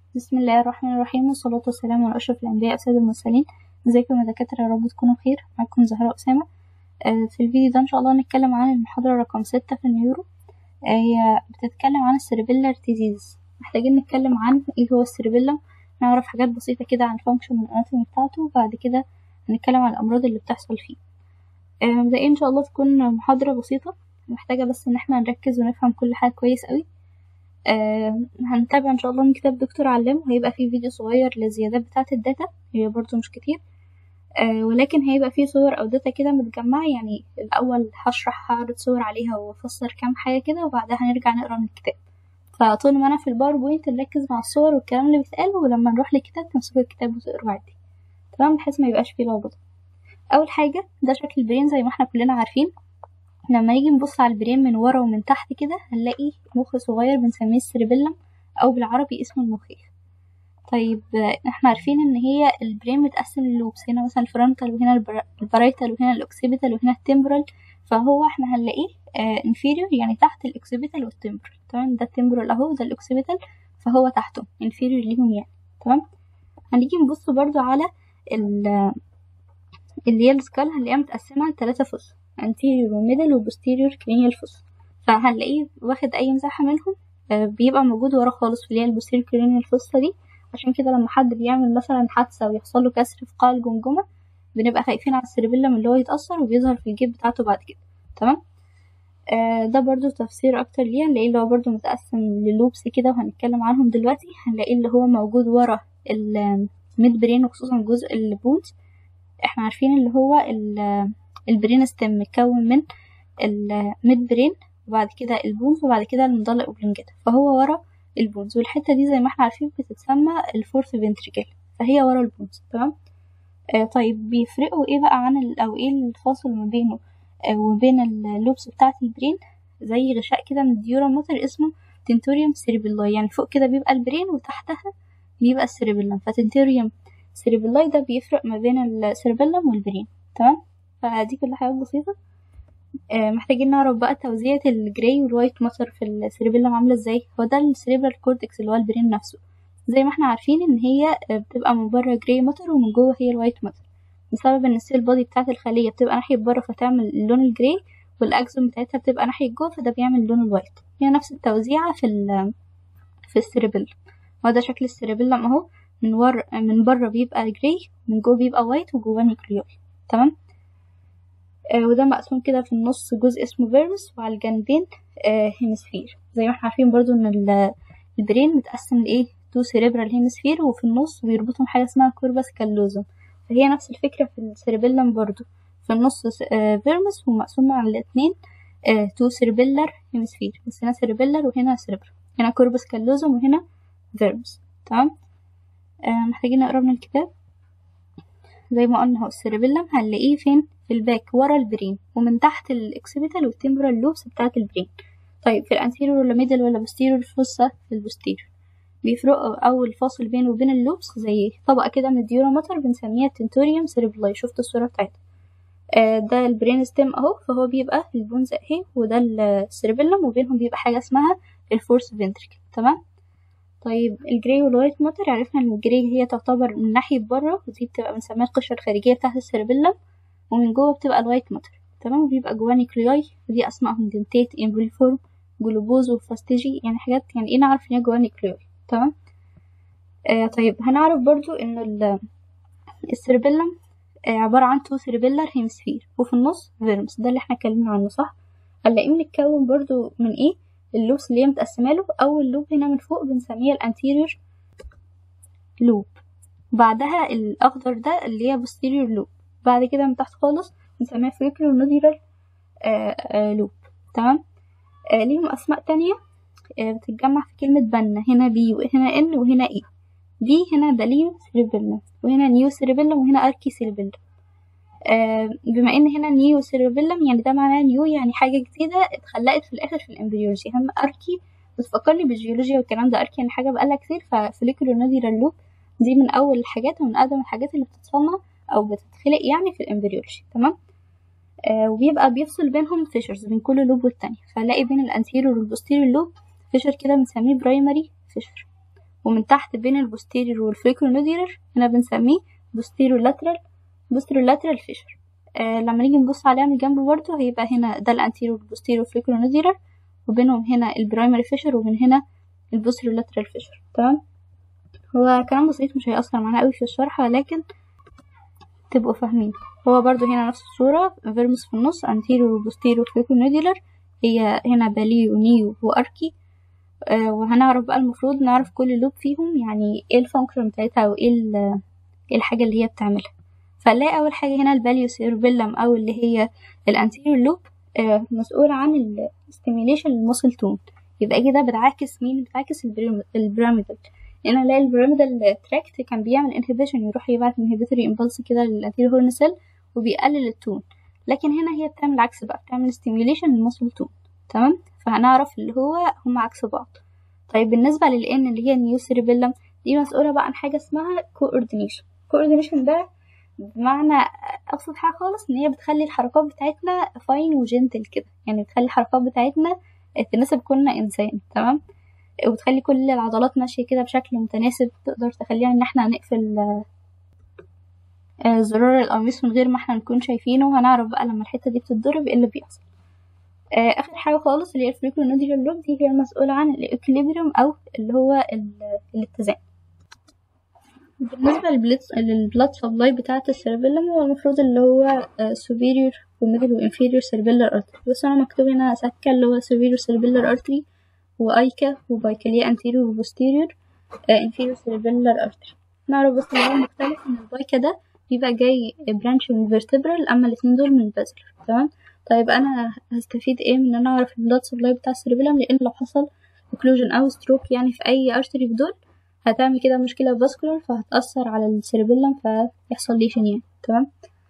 بسم الله الرحمن الرحيم والصلاة والسلام على أشرف الأنبياء وسيد المرسلين ازيكم يا دكاترة يا رب تكونوا بخير معاكم زهراء أسامة آه، في الفيديو ده إن شاء الله هنتكلم عن المحاضرة رقم ستة في النيورو آه، هي بتتكلم عن السيربيلر ديزيز محتاجين نتكلم عن ايه هو السيربيلم نعرف حاجات بسيطة كده عن الفانكشن والاناتومي بتاعته وبعد كده هنتكلم عن الأمراض اللي بتحصل فيه آه، مبدئيا إن شاء الله تكون محاضرة بسيطة محتاجة بس إن احنا نركز ونفهم كل حاجة كويس قوي آه هنتابع ان شاء الله من كتاب دكتور علام وهيبقى فيه فيديو صغير للزيادات بتاعة الداتا هي برضو مش كتير آه ولكن هيبقى فيه صور او داتا كده متجمعة يعني الاول هشرح هعرض صور عليها وافسر كام حاجة كده وبعدها هنرجع نقرا من الكتاب فطول ما انا في الباوربوينت نركز مع الصور والكلام اللي بيتقال ولما نروح للكتاب تمسكوا الكتاب وتقروا عادي تمام بحيث ما يبقاش فيه لخبطة اول حاجة ده شكل البرين زي ما احنا كلنا عارفين لما نيجي نبص على البرين من ورا ومن تحت كده هنلاقي مخ صغير بنسميه السيربيلم او بالعربي اسمه المخيخ طيب احنا عارفين ان هي البرين متقسم للوبس هنا مثلا الفرونتال وهنا البر- البرايتال وهنا الاوكسيبيتال وهنا التمبرال فهو احنا هنلاقيه آه انفيريور يعني تحت الاوكسيبيتال والتمبرال تمام ده التمبرال اهو ده الاوكسيبيتال فهو تحته انفيريور ليهم يعني تمام هنيجي نبص برضو على ال- اللي هي السكال هنلاقيها متقسمة لتلاتة فص anterior وميدل وبوستيريور cranial fossa فهنلاقيه واخد أي مساحة منهم آه، بيبقى موجود ورا خالص في اللي هي البوستيريور cranial fossa دي عشان كده لما حد بيعمل مثلا حادثة ويحصل له كسر في قاع الجمجمة بنبقى خايفين على السيربيلم اللي هو يتأثر وبيظهر في الجيب بتاعته بعد كده تمام آه ده برضو تفسير أكتر ليه هنلاقيه اللي هو برضو متقسم للوبس كده وهنتكلم عنهم دلوقتي هنلاقيه اللي هو موجود ورا الميد برين وخصوصا جزء البونز احنا عارفين اللي هو ال- البرين ستيم متكون من الميد برين وبعد كده البونز وبعد كده المضلع اوبلنجاتا فهو ورا البونز والحتة دي زي ما احنا عارفين بتتسمى الفورث فينتريكل فهي ورا البونز تمام آه طيب بيفرقوا ايه بقى عن ال- او ايه الفاصل ما بينه آه وبين اللوبس بتاعة البرين زي غشاء كده من الديورا موتر اسمه تنتوريوم سيربيلاي يعني فوق كده بيبقى البرين وتحتها بيبقى السيربيلم فتنتوريوم سيربيلاي ده بيفرق ما بين السيربيلم والبرين تمام فدي كل حاجات بسيطة آه، محتاجين نعرف بقى توزيعة الجراي والوايت ماتر في السيربيلم عاملة ازاي هو ده السيريبرال كورتكس اللي هو البرين نفسه زي ما احنا عارفين ان هي آه، بتبقى من بره جراي ماتر ومن جوه هي الوايت ماتر بسبب ان السيل بودي بتاعت الخلية بتبقى ناحية بره فتعمل اللون الجراي والاكسون بتاعتها بتبقى ناحية جوه فده بيعمل اللون الوايت هي نفس التوزيعة في ال في السيربيلم هو ده شكل السيربيلم اهو من ور من بره بيبقى جراي من جوه بيبقى وايت وجواه نيوكليوي تمام آه وده مقسوم كده في النص جزء اسمه فيرمس وعلى الجنبين آه هيمسفير زي ما احنا عارفين برضو ان ال- البرين متقسم لايه تو سيريبرال هيمسفير وفي النص بيربطهم حاجه اسمها كوربس كالوزم فهي نفس الفكره في السيربيلم برضو في النص آه فيرمس ومقسوم على الاتنين آه تو سيربيلر هيمسفير بس هنا سيربيلر وهنا سيربرال هنا كوربس كالوزم وهنا فيرمس تمام آه محتاجين نقرا من الكتاب زي ما قلنا هو السيربيلم هنلاقيه فين في الباك ورا البرين ومن تحت الاكسبيتال والتمبرال لوبس بتاعة البرين طيب في الانتيريور ولا ميدل ولا بوستيريور فوسا في البوستيريور بيفرقوا او الفاصل بينه وبين اللوبس زي طبقة كده من الديورا ماتر بنسميها تنتوريوم سيربلاي شفت الصورة بتاعتها آه ده البرين ستيم اهو فهو بيبقى البونز اهي وده السيربيلم وبينهم بيبقى حاجة اسمها الفورس فينتريكل تمام طيب الجراي والوايت ماتر عرفنا ان الجراي هي تعتبر من ناحية بره ودي بتبقى بنسميها القشرة الخارجية بتاعة السيربيلم ومن جوه بتبقى الوايت ماتر تمام وبيبقى جواه نيوكلياي ودي اسمائهم دنتيت امبوليفورم جلوبوز وفاستيجي يعني حاجات يعني ايه نعرف ان هي جواه نيوكلياي تمام آه طيب هنعرف برضو ان ال- السيربيلم آه عبارة عن تو سيربيلر هيمسفير وفي النص فيرمس ده اللي احنا اتكلمنا عنه صح هنلاقيه متكون برضو من ايه اللوبس اللي هي متقسمه له اول لوب هنا من فوق بنسميه الانتيريور لوب بعدها الاخضر ده اللي هي posterior لوب بعد كده من تحت خالص بنسميها follicular nodular آه آه لوب تمام آه ليهم اسماء تانية آه بتتجمع في كلمة بنا هنا بي وهنا ان وهنا اي بي هنا بالين سيربيلم وهنا نيو سيربيلم وهنا اركي سيربيلم آه بما ان هنا نيو سيربيلم يعني ده معناه نيو يعني حاجة جديدة اتخلقت في الاخر في الامبريولوجي هم اركي بتفكرني بالجيولوجيا والكلام ده اركي يعني حاجة بقالها كتير ففوليكولر نوديولار لوب دي من اول الحاجات ومن اقدم الحاجات اللي بتتصنع او بتتخلق يعني في الامبريولوجي تمام آه وبيبقى بيفصل بينهم فيشرز بين كل لوب والتانية فلاقي بين الانتيريور والبوستيريور لوب فيشر كده بنسميه برايمري فيشر ومن تحت بين البوستيريور والفريكولونوديولر هنا بنسميه بوستيريور لاترال بوستيريور لاترال فيشر آه لما نيجي نبص عليها من الجنب برضه هيبقى هنا ده الانتيريور بوستيريور فريكولونوديولر وبينهم هنا البرايمري فيشر ومن هنا البوستيريور لاترال فيشر تمام هو كلام بسيط مش هيأثر معانا قوي في الشرح ولكن تبقوا فاهمين هو برضو هنا نفس الصورة فيرمس في النص anterior و posterior flacconodulار هي هنا بالي ونيو واركي آه وهنعرف بقى المفروض نعرف كل لوب فيهم يعني ايه الفانكشن بتاعتها او ايه ايه الحاجة اللي هي بتعملها فنلاقي اول حاجة هنا الباليو سيربيلم او اللي هي الانتيريور لوب آه مسؤول عن الستيميليشن للموسل تون يبقى كده بتعاكس مين بتعاكس البيراميدال هنا نلاقي البيراميدال تراكت كان بيعمل انهبيشن يروح يبعت انهبيتوري امبلس كده للانتيريور هورن سيل وبيقلل التون لكن هنا هي بتعمل العكس بقى بتعمل ستيميوليشن للمسل تون تمام فهنعرف اللي هو هما عكس بعض طيب بالنسبة للان اللي هي النيو سيربيلم دي مسؤولة بقى عن حاجة اسمها كوردينيشن كوردينيشن ده بمعنى ابسط حاجة خالص ان هي بتخلي الحركات بتاعتنا فاين وجنتل كده يعني بتخلي الحركات بتاعتنا تناسب كلنا انسان تمام وبتخلي كل العضلات ماشية كده بشكل متناسب تقدر تخلينا ان احنا نقفل زرار القميص من غير ما احنا نكون شايفينه وهنعرف بقى لما الحتة دي بتتضرب ايه اللي بيحصل اخر حاجة خالص اللي هي الفريكولونوديولار لوب دي هي المسؤولة عن الاكليبريم او اللي هو الاتزان بالنسبة للبلاد سبلاي بتاعة السيربيلم هو المفروض اللي هو superior وميدل وانفيريور سيربيلر ارتري بس انا مكتوب هنا سكة اللي هو superior سيربيلر ارتري وايكا وبايكاليا انتيريور وبوستيريور انفيريور سيربيلر ارتري نعرف بس اللي هو مختلف ان البايكا ده بيبقى جاي برانش من الفيرتبرال اما الاتنين دول من البازلر تمام طيب انا هستفيد ايه من ان انا اعرف البلاد سبلاي بتاع السيربيلم لان لو حصل اوكلوجن او ستروك يعني في اي ارتري في دول هتعمل كده مشكلة فاسكولار فهتأثر على السيربيلم فيحصل ليشن يعني تمام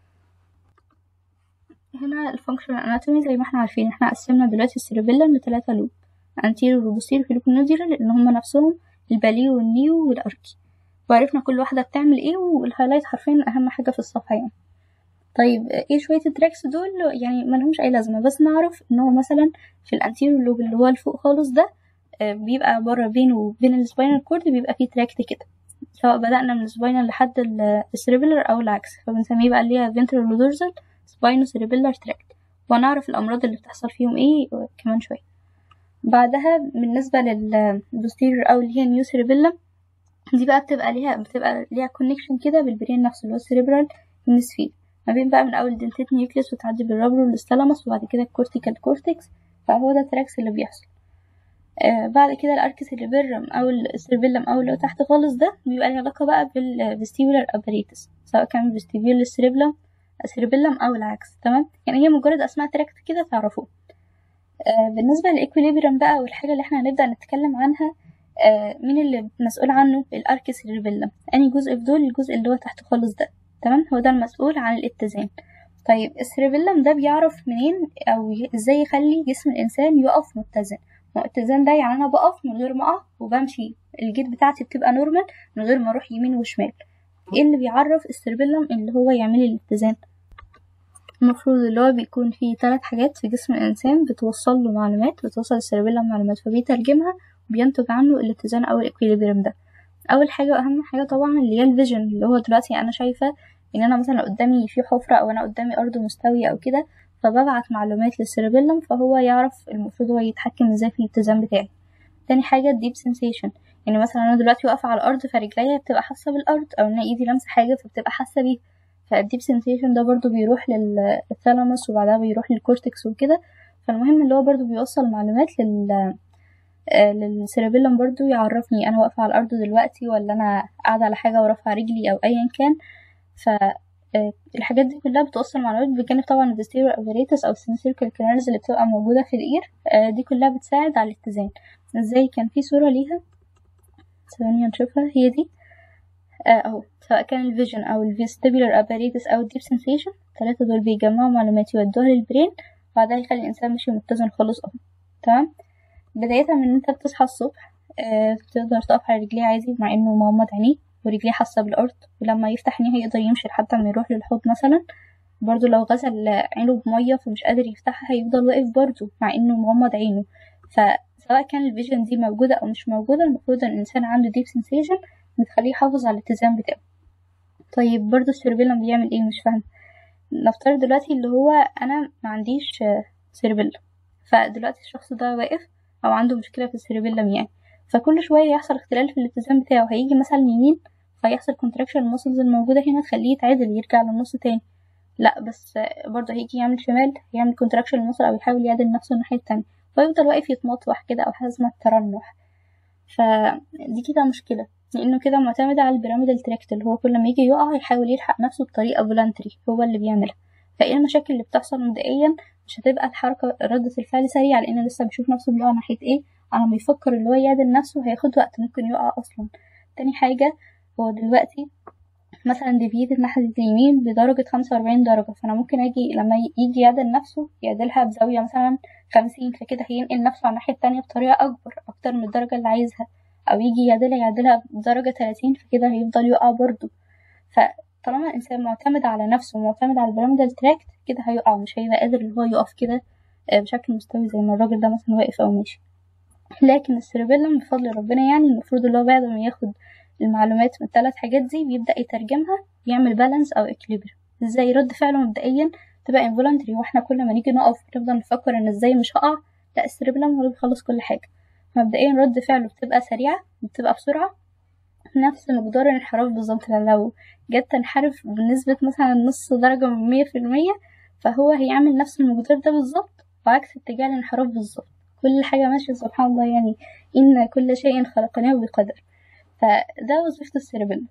هنا الفانكشن اناتومي زي ما احنا عارفين احنا قسمنا دلوقتي السيربيلم لتلاتة لوب anterior وبوستيريور فيلوكونوديولار اللي هما نفسهم الباليو والنيو والاركي وعرفنا كل واحدة بتعمل ايه والهايلايت حرفيا اهم حاجة في الصفحة يعني طيب ايه شوية التراكس دول يعني ملهمش اي لازمة بس نعرف ان هو مثلا في الانتيريور لوب اللي هو الفوق خالص ده بيبقى عبارة بينه وبين السباينال كورد بيبقى فيه تراكت كده سواء بدأنا من السباينال لحد السيربيلر أو العكس فبنسميه بقى اللي هي ventral dorsal spino cerebellar tract وهنعرف الأمراض اللي بتحصل فيهم ايه كمان شوية بعدها بالنسبة للبوستيريور أو اللي هي نيو cerebellum دي بقى بتبقى ليها بتبقى ليها كونكشن كده بالبرين نفسه اللي هو السيريبرال هيمسفير ما بين بقى من أول دنتيت نيوكليس وتعدي بالرابر والستالاموس وبعد كده الكورتيكال كورتكس فهو ده التراكس اللي بيحصل آه بعد كده الاركس الليبرم او السيربيلم او اللي تحت خالص ده بيبقى له علاقه بقى بالفيستيبولار اباريتس سواء كان فيستيبيول السيربيلم السيربيلم او العكس تمام يعني هي مجرد اسماء تراكت كده تعرفوه آه بالنسبه للايكوليبرم بقى والحاجه اللي احنا هنبدا نتكلم عنها آه مين اللي مسؤول عنه الاركس سيربيلم اني جزء في دول الجزء اللي هو تحت خالص ده تمام هو ده المسؤول عن الاتزان طيب السيربيلم ده بيعرف منين او ازاي يخلي جسم الانسان يقف متزن الاتزان ده يعني انا بقف من غير ما اقف وبمشي الجيت بتاعتي بتبقى نورمال من غير ما اروح يمين وشمال ايه اللي بيعرف السيربيلم اللي هو يعمل لي الاتزان المفروض اللي هو بيكون فيه ثلاث حاجات في جسم الانسان بتوصل له معلومات بتوصل السيربيلم معلومات فبيترجمها وبينتج عنه الاتزان او الاكويليبريم ده اول حاجه واهم حاجه طبعا اللي هي الفيجن اللي هو دلوقتي انا شايفه ان انا مثلا قدامي في حفره او انا قدامي ارض مستويه او كده فببعت معلومات للسيربيلم فهو يعرف المفروض هو يتحكم ازاي في الاتزان بتاعي تاني حاجة الديب سensation يعني مثلا انا دلوقتي واقفة على الارض فرجليا بتبقى حاسة بالارض او ان ايدي لامسة حاجة فبتبقى حاسة بيه فالديب sensation ده برضو بيروح للثالاموس وبعدها بيروح للكورتكس وكده فالمهم اللي هو برضو بيوصل معلومات لل للسيربيلم برضو يعرفني انا واقفة على الارض دلوقتي ولا انا قاعدة على حاجة ورافعة رجلي او ايا كان ف الحاجات دي كلها بتوصل معلومات بجانب طبعا الفيستيريور اباريتس او السينسيركل كانالز اللي بتبقى موجودة في الاير دي كلها بتساعد على الاتزان ازاي كان في صورة ليها ثواني نشوفها هي دي اهو سواء كان الفيجن او الفيستيبولار اباريتس او الديب سنسيشن الثلاثة دول بيجمعوا معلومات يودوها للبرين بعدها يخلي الانسان ماشي متزن خالص اهو تمام بداية من ان انت بتصحى الصبح أه تقدر تقف على رجليه عادي مع انه مغمض عينيه ورجليه حاسة بالأرض ولما يفتح عينيه هيقدر يمشي لحد ما يروح للحوض مثلا برضو لو غسل عينه بمية فمش قادر يفتحها هيفضل واقف برضو مع انه مغمض عينه فسواء سواء كان الفيجن دي موجودة أو مش موجودة المفروض إن الإنسان عنده ديب سنسيشن بتخليه يحافظ على الاتزان بتاعه طيب برضه السيربيلم بيعمل ايه مش فاهمة نفترض دلوقتي اللي هو أنا معنديش سيربيلم فدلوقتي الشخص ده واقف أو عنده مشكلة في السيربيلم يعني فكل شوية يحصل اختلال في الاتزان بتاعه هيجي مثلا يمين فيحصل كونتراكشن المسلز الموجودة هنا تخليه يتعدل يرجع للنص تاني لا بس برضه هيجي يعمل شمال يعمل كونتراكشن المسل أو يحاول يعدل نفسه الناحية التانية فيفضل واقف يتمطوح كده أو حاجة اسمها الترنح فدي كده مشكلة لأنه كده معتمد على البيراميدال تراكت اللي هو كل ما يجي يقع يحاول يلحق نفسه بطريقة فولنتري هو اللي بيعملها فايه المشاكل اللي بتحصل مبدئيا مش هتبقى الحركة ردة الفعل سريعة لأنه لسه بيشوف نفسه بيقع ناحية ايه على ما يفكر اللي هو يعدل نفسه هياخد وقت ممكن يقع أصلا تاني حاجة هو دلوقتي مثلا ديفيد ناحية اليمين بدرجة خمسة وأربعين درجة فأنا ممكن أجي لما يجي يعدل نفسه يعدلها بزاوية مثلا خمسين فكده هينقل نفسه على الناحية التانية بطريقة أكبر أكتر من الدرجة اللي عايزها أو يجي يعدلها يعدلها بدرجة تلاتين فكده هيفضل يقع برضه فطالما الإنسان معتمد على نفسه ومعتمد على البيراميدال تراكت كده هيقع مش هيبقى قادر اللي هو يقف كده بشكل مستوي زي ما الراجل ده مثلا واقف أو ماشي لكن السيربيلم بفضل ربنا يعني المفروض اللي هو بعد ما ياخد المعلومات من الثلاث حاجات دي بيبدأ يترجمها يعمل بالانس أو اكليبر ازاي رد فعله مبدئيا تبقى involuntary واحنا كل ما نيجي نقف نفضل نفكر ان ازاي مش هقع لا السيربيلم هو اللي بيخلص كل حاجة مبدئيا رد فعله بتبقى سريعة بتبقى بسرعة نفس مقدار الانحراف بالظبط لو جت تنحرف بنسبة مثلا نص درجة من مية في المية فهو هيعمل نفس المقدار ده بالظبط وعكس اتجاه الانحراف بالظبط كل حاجة ماشية سبحان الله يعني إن كل شيء خلقناه بقدر فده وظيفة السيربيلم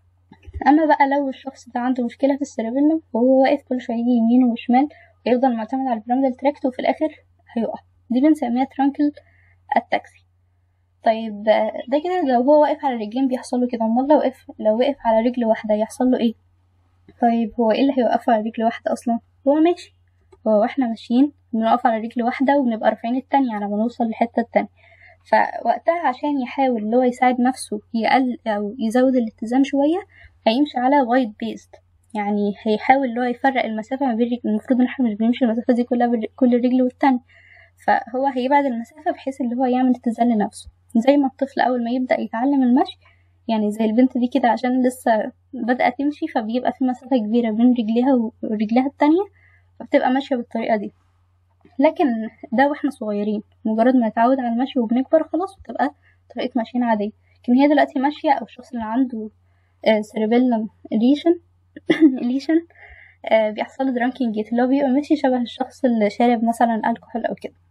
أما بقى لو الشخص ده عنده مشكلة في السيربيلم وهو واقف كل شوية يجي يمين وشمال ويفضل معتمد على البيراميدال تراكت وفي الآخر هيقع دي بنسميها ترانكل التاكسي طيب ده كده لو هو واقف على رجلين بيحصل له كده امال لو وقف لو وقف على رجل واحدة يحصل له ايه طيب هو ايه اللي هيوقفه على رجل واحدة اصلا هو ماشي هو واحنا ماشيين بنقف على رجل واحدة وبنبقى رافعين التانية على ما نوصل للحتة التانية فوقتها عشان يحاول اللي هو يساعد نفسه يقل أو يزود الاتزان شوية هيمشي على وايد بيست يعني هيحاول اللي هو يفرق المسافة ما بين المفروض ان احنا مش بنمشي المسافة دي كلها كل رجل والتانية فهو هيبعد المسافة بحيث اللي هو يعمل اتزان لنفسه زي ما الطفل أول ما يبدأ يتعلم المشي يعني زي البنت دي كده عشان لسه بدأت تمشي فبيبقى في مسافة كبيرة بين رجليها ورجلها التانية فبتبقى ماشية بالطريقة دي لكن ده واحنا صغيرين مجرد ما نتعود على المشي وبنكبر خلاص بتبقى طريقة مشينا عادية لكن هي دلوقتي ماشية أو الشخص اللي عنده سيربيلم ليشن ليشن بيحصل له درانكينج جيت اللي هو بيبقى ماشي شبه الشخص اللي شارب مثلا الكحول أو كده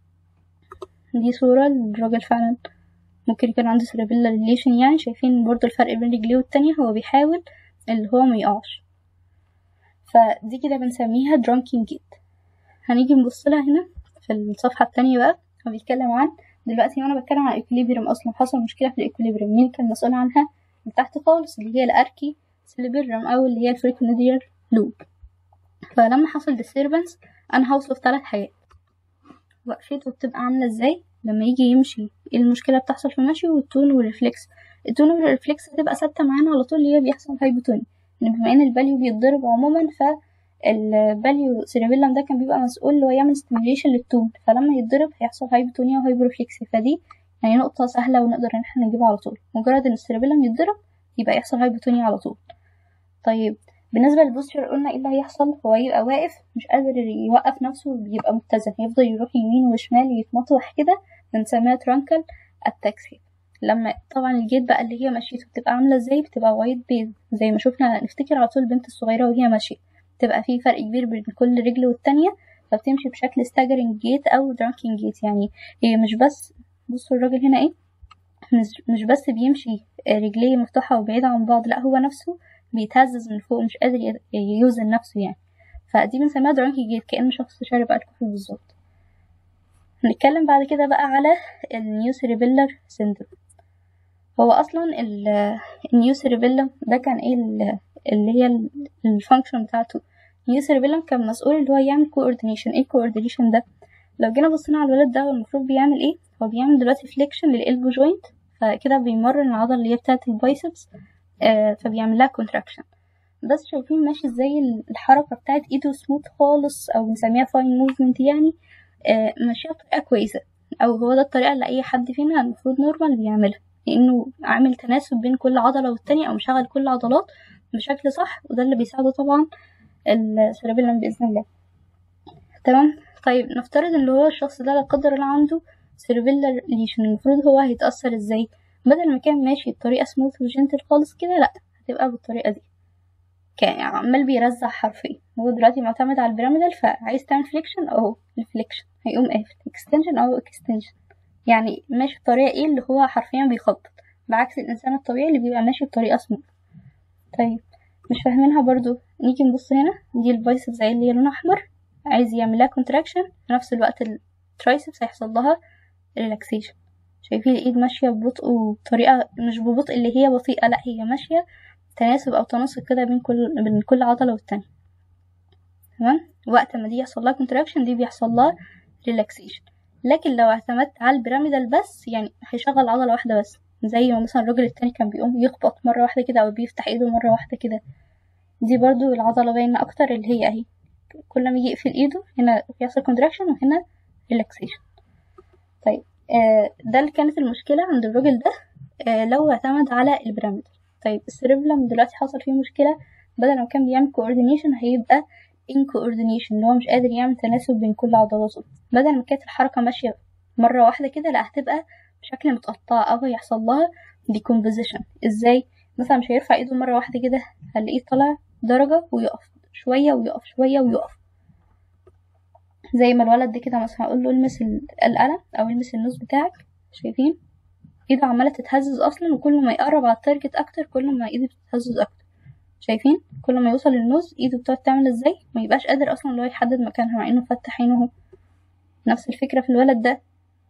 دي صورة للراجل فعلا ممكن يكون عنده سيربيلا ليشن يعني شايفين برضو الفرق بين رجليه والتانية هو بيحاول اللي هو ميقعش فدي كده بنسميها درانكينج جيت هنيجي نبص لها هنا في الصفحة التانية بقى هو بيتكلم عن دلوقتي وانا بتكلم عن الاكوليبريم اصلا حصل مشكلة في الاكوليبريم مين كان مسؤول عنها من تحت خالص اللي هي الاركي سيلبرم او اللي هي الفريكونيدير لوب فلما حصل disturbance انا هوصله في ثلاث حاجات وقفته بتبقى عاملة ازاي لما يجي يمشي ايه المشكلة بتحصل في المشي والتون والريفلكس التون والريفلكس هتبقى ثابتة معانا على طول اللي هي بيحصل هايبوتوني ان بما ان الباليو بيتضرب عموما ف الباليو سيربيلم ده كان بيبقى مسؤول اللي هو يعمل ستيميوليشن للتون فلما يتضرب هيحصل هايبوتونيا وهايبورفلكسي فدي يعني نقطة سهلة ونقدر ان احنا نجيبها على طول مجرد ان السيربيلم يتضرب يبقى يحصل هايبوتونيا على طول طيب بالنسبة للبوستشر قلنا ايه اللي هيحصل هو يبقى واقف مش قادر يوقف نفسه بيبقى متزن يفضل يروح يمين وشمال يتمطوح كده بنسميها ترانكل التاكسي لما طبعا الجيت بقى اللي هي مشيته بتبقى عاملة ازاي بتبقى وايت بيز زي ما شفنا نفتكر على طول البنت الصغيرة وهي ماشية تبقى في فرق كبير بين كل رجل والتانية فبتمشي بشكل ستاجرنج جيت او درانكينج جيت يعني هي مش بس بصوا الراجل هنا ايه مش, مش بس بيمشي رجليه مفتوحة وبعيدة عن بعض لا هو نفسه بيتهزز من فوق مش قادر يوزن نفسه يعني فدي بنسميها درانكينج جيت كأنه شخص شارب الكحول بالظبط هنتكلم بعد كده بقى على النيو سيريبيلر سيندروم هو اصلا النيو سيريبيلم ده كان ايه اللي هي الفانكشن بتاعته نيو سيربيلم كان مسؤول اللي هو يعمل كوردينيشن ايه الكوردينيشن ده لو جينا بصينا على الولد ده هو المفروض بيعمل ايه هو بيعمل دلوقتي فليكشن للالبو جوينت فكده بيمرن العضله اللي هي بتاعه البايسبس آه فبيعمل لها كونتراكشن بس شايفين ماشي ازاي الحركه بتاعت ايده سموث خالص او بنسميها فاين موفمنت يعني آه ماشيه بطريقه كويسه او هو ده الطريقه اللي اي حد فينا المفروض نورمال بيعملها لانه عامل تناسب بين كل عضله والتانية او مشغل كل العضلات بشكل صح وده اللي بيساعده طبعا السيربيلم باذن الله تمام طيب نفترض ان هو الشخص ده لا قدر الله عنده سيربيلر ليشن المفروض هو هيتاثر ازاي بدل ما كان ماشي بطريقه سموث وجنتل خالص كده لا هتبقى بالطريقه دي كان عمال بيرزع حرفيا هو دلوقتي معتمد على البيراميدال فعايز تعمل فليكشن اهو الفليكشن هيقوم قافل اكستنشن او اكستنشن يعني ماشي بطريقه ايه اللي هو حرفيا بيخطط بعكس الانسان الطبيعي اللي بيبقى ماشي بطريقه سموث طيب مش فاهمينها برضو نيجي نبص هنا دي البايسبس زي اللي هي لونها احمر عايز يعملها كونتراكشن في نفس الوقت الترايسبس هيحصل لها ريلاكسيشن شايفين الايد ماشيه ببطء وبطريقه مش ببطء اللي هي بطيئه لا هي ماشيه تناسب او تناسق كده بين كل بين كل عضله والتانية تمام وقت ما دي يحصل لها كونتراكشن دي بيحصل لها ريلاكسيشن لكن لو اعتمدت على البيراميدال بس يعني هيشغل عضله واحده بس زي ما مثلا الراجل التاني كان بيقوم يخبط مره واحده كده او بيفتح ايده مره واحده كده دي برضو العضله باينه اكتر اللي هي اهي كل ما يجي يقفل ايده هنا بيحصل كونتراكشن وهنا ريلاكسيشن طيب آه ده اللي كانت المشكله عند الراجل ده آه لو اعتمد على البيراميدال طيب السيربلم دلوقتي حصل فيه مشكله بدل ما كان بيعمل كوردينيشن هيبقى ان كوردينيشن اللي هو مش قادر يعمل تناسب بين كل عضلاته بدل ما كانت الحركه ماشيه مره واحده كده لا هتبقى بشكل متقطع او هيحصل لها ديكومبوزيشن ازاي مثلا مش هيرفع ايده مره واحده كده هنلاقيه طالع درجه ويقف شويه ويقف شويه ويقف زي ما الولد ده كده مثلا اقول له المس القلم او المس النوز بتاعك شايفين ايده عماله تتهزز اصلا وكل ما يقرب على التارجت اكتر كل ما ايده بتتهزز اكتر شايفين كل ما يوصل للنوز ايده بتقعد تعمل ازاي ما يبقاش قادر اصلا اللي هو يحدد مكانها مع انه فتح عينه اهو نفس الفكره في الولد ده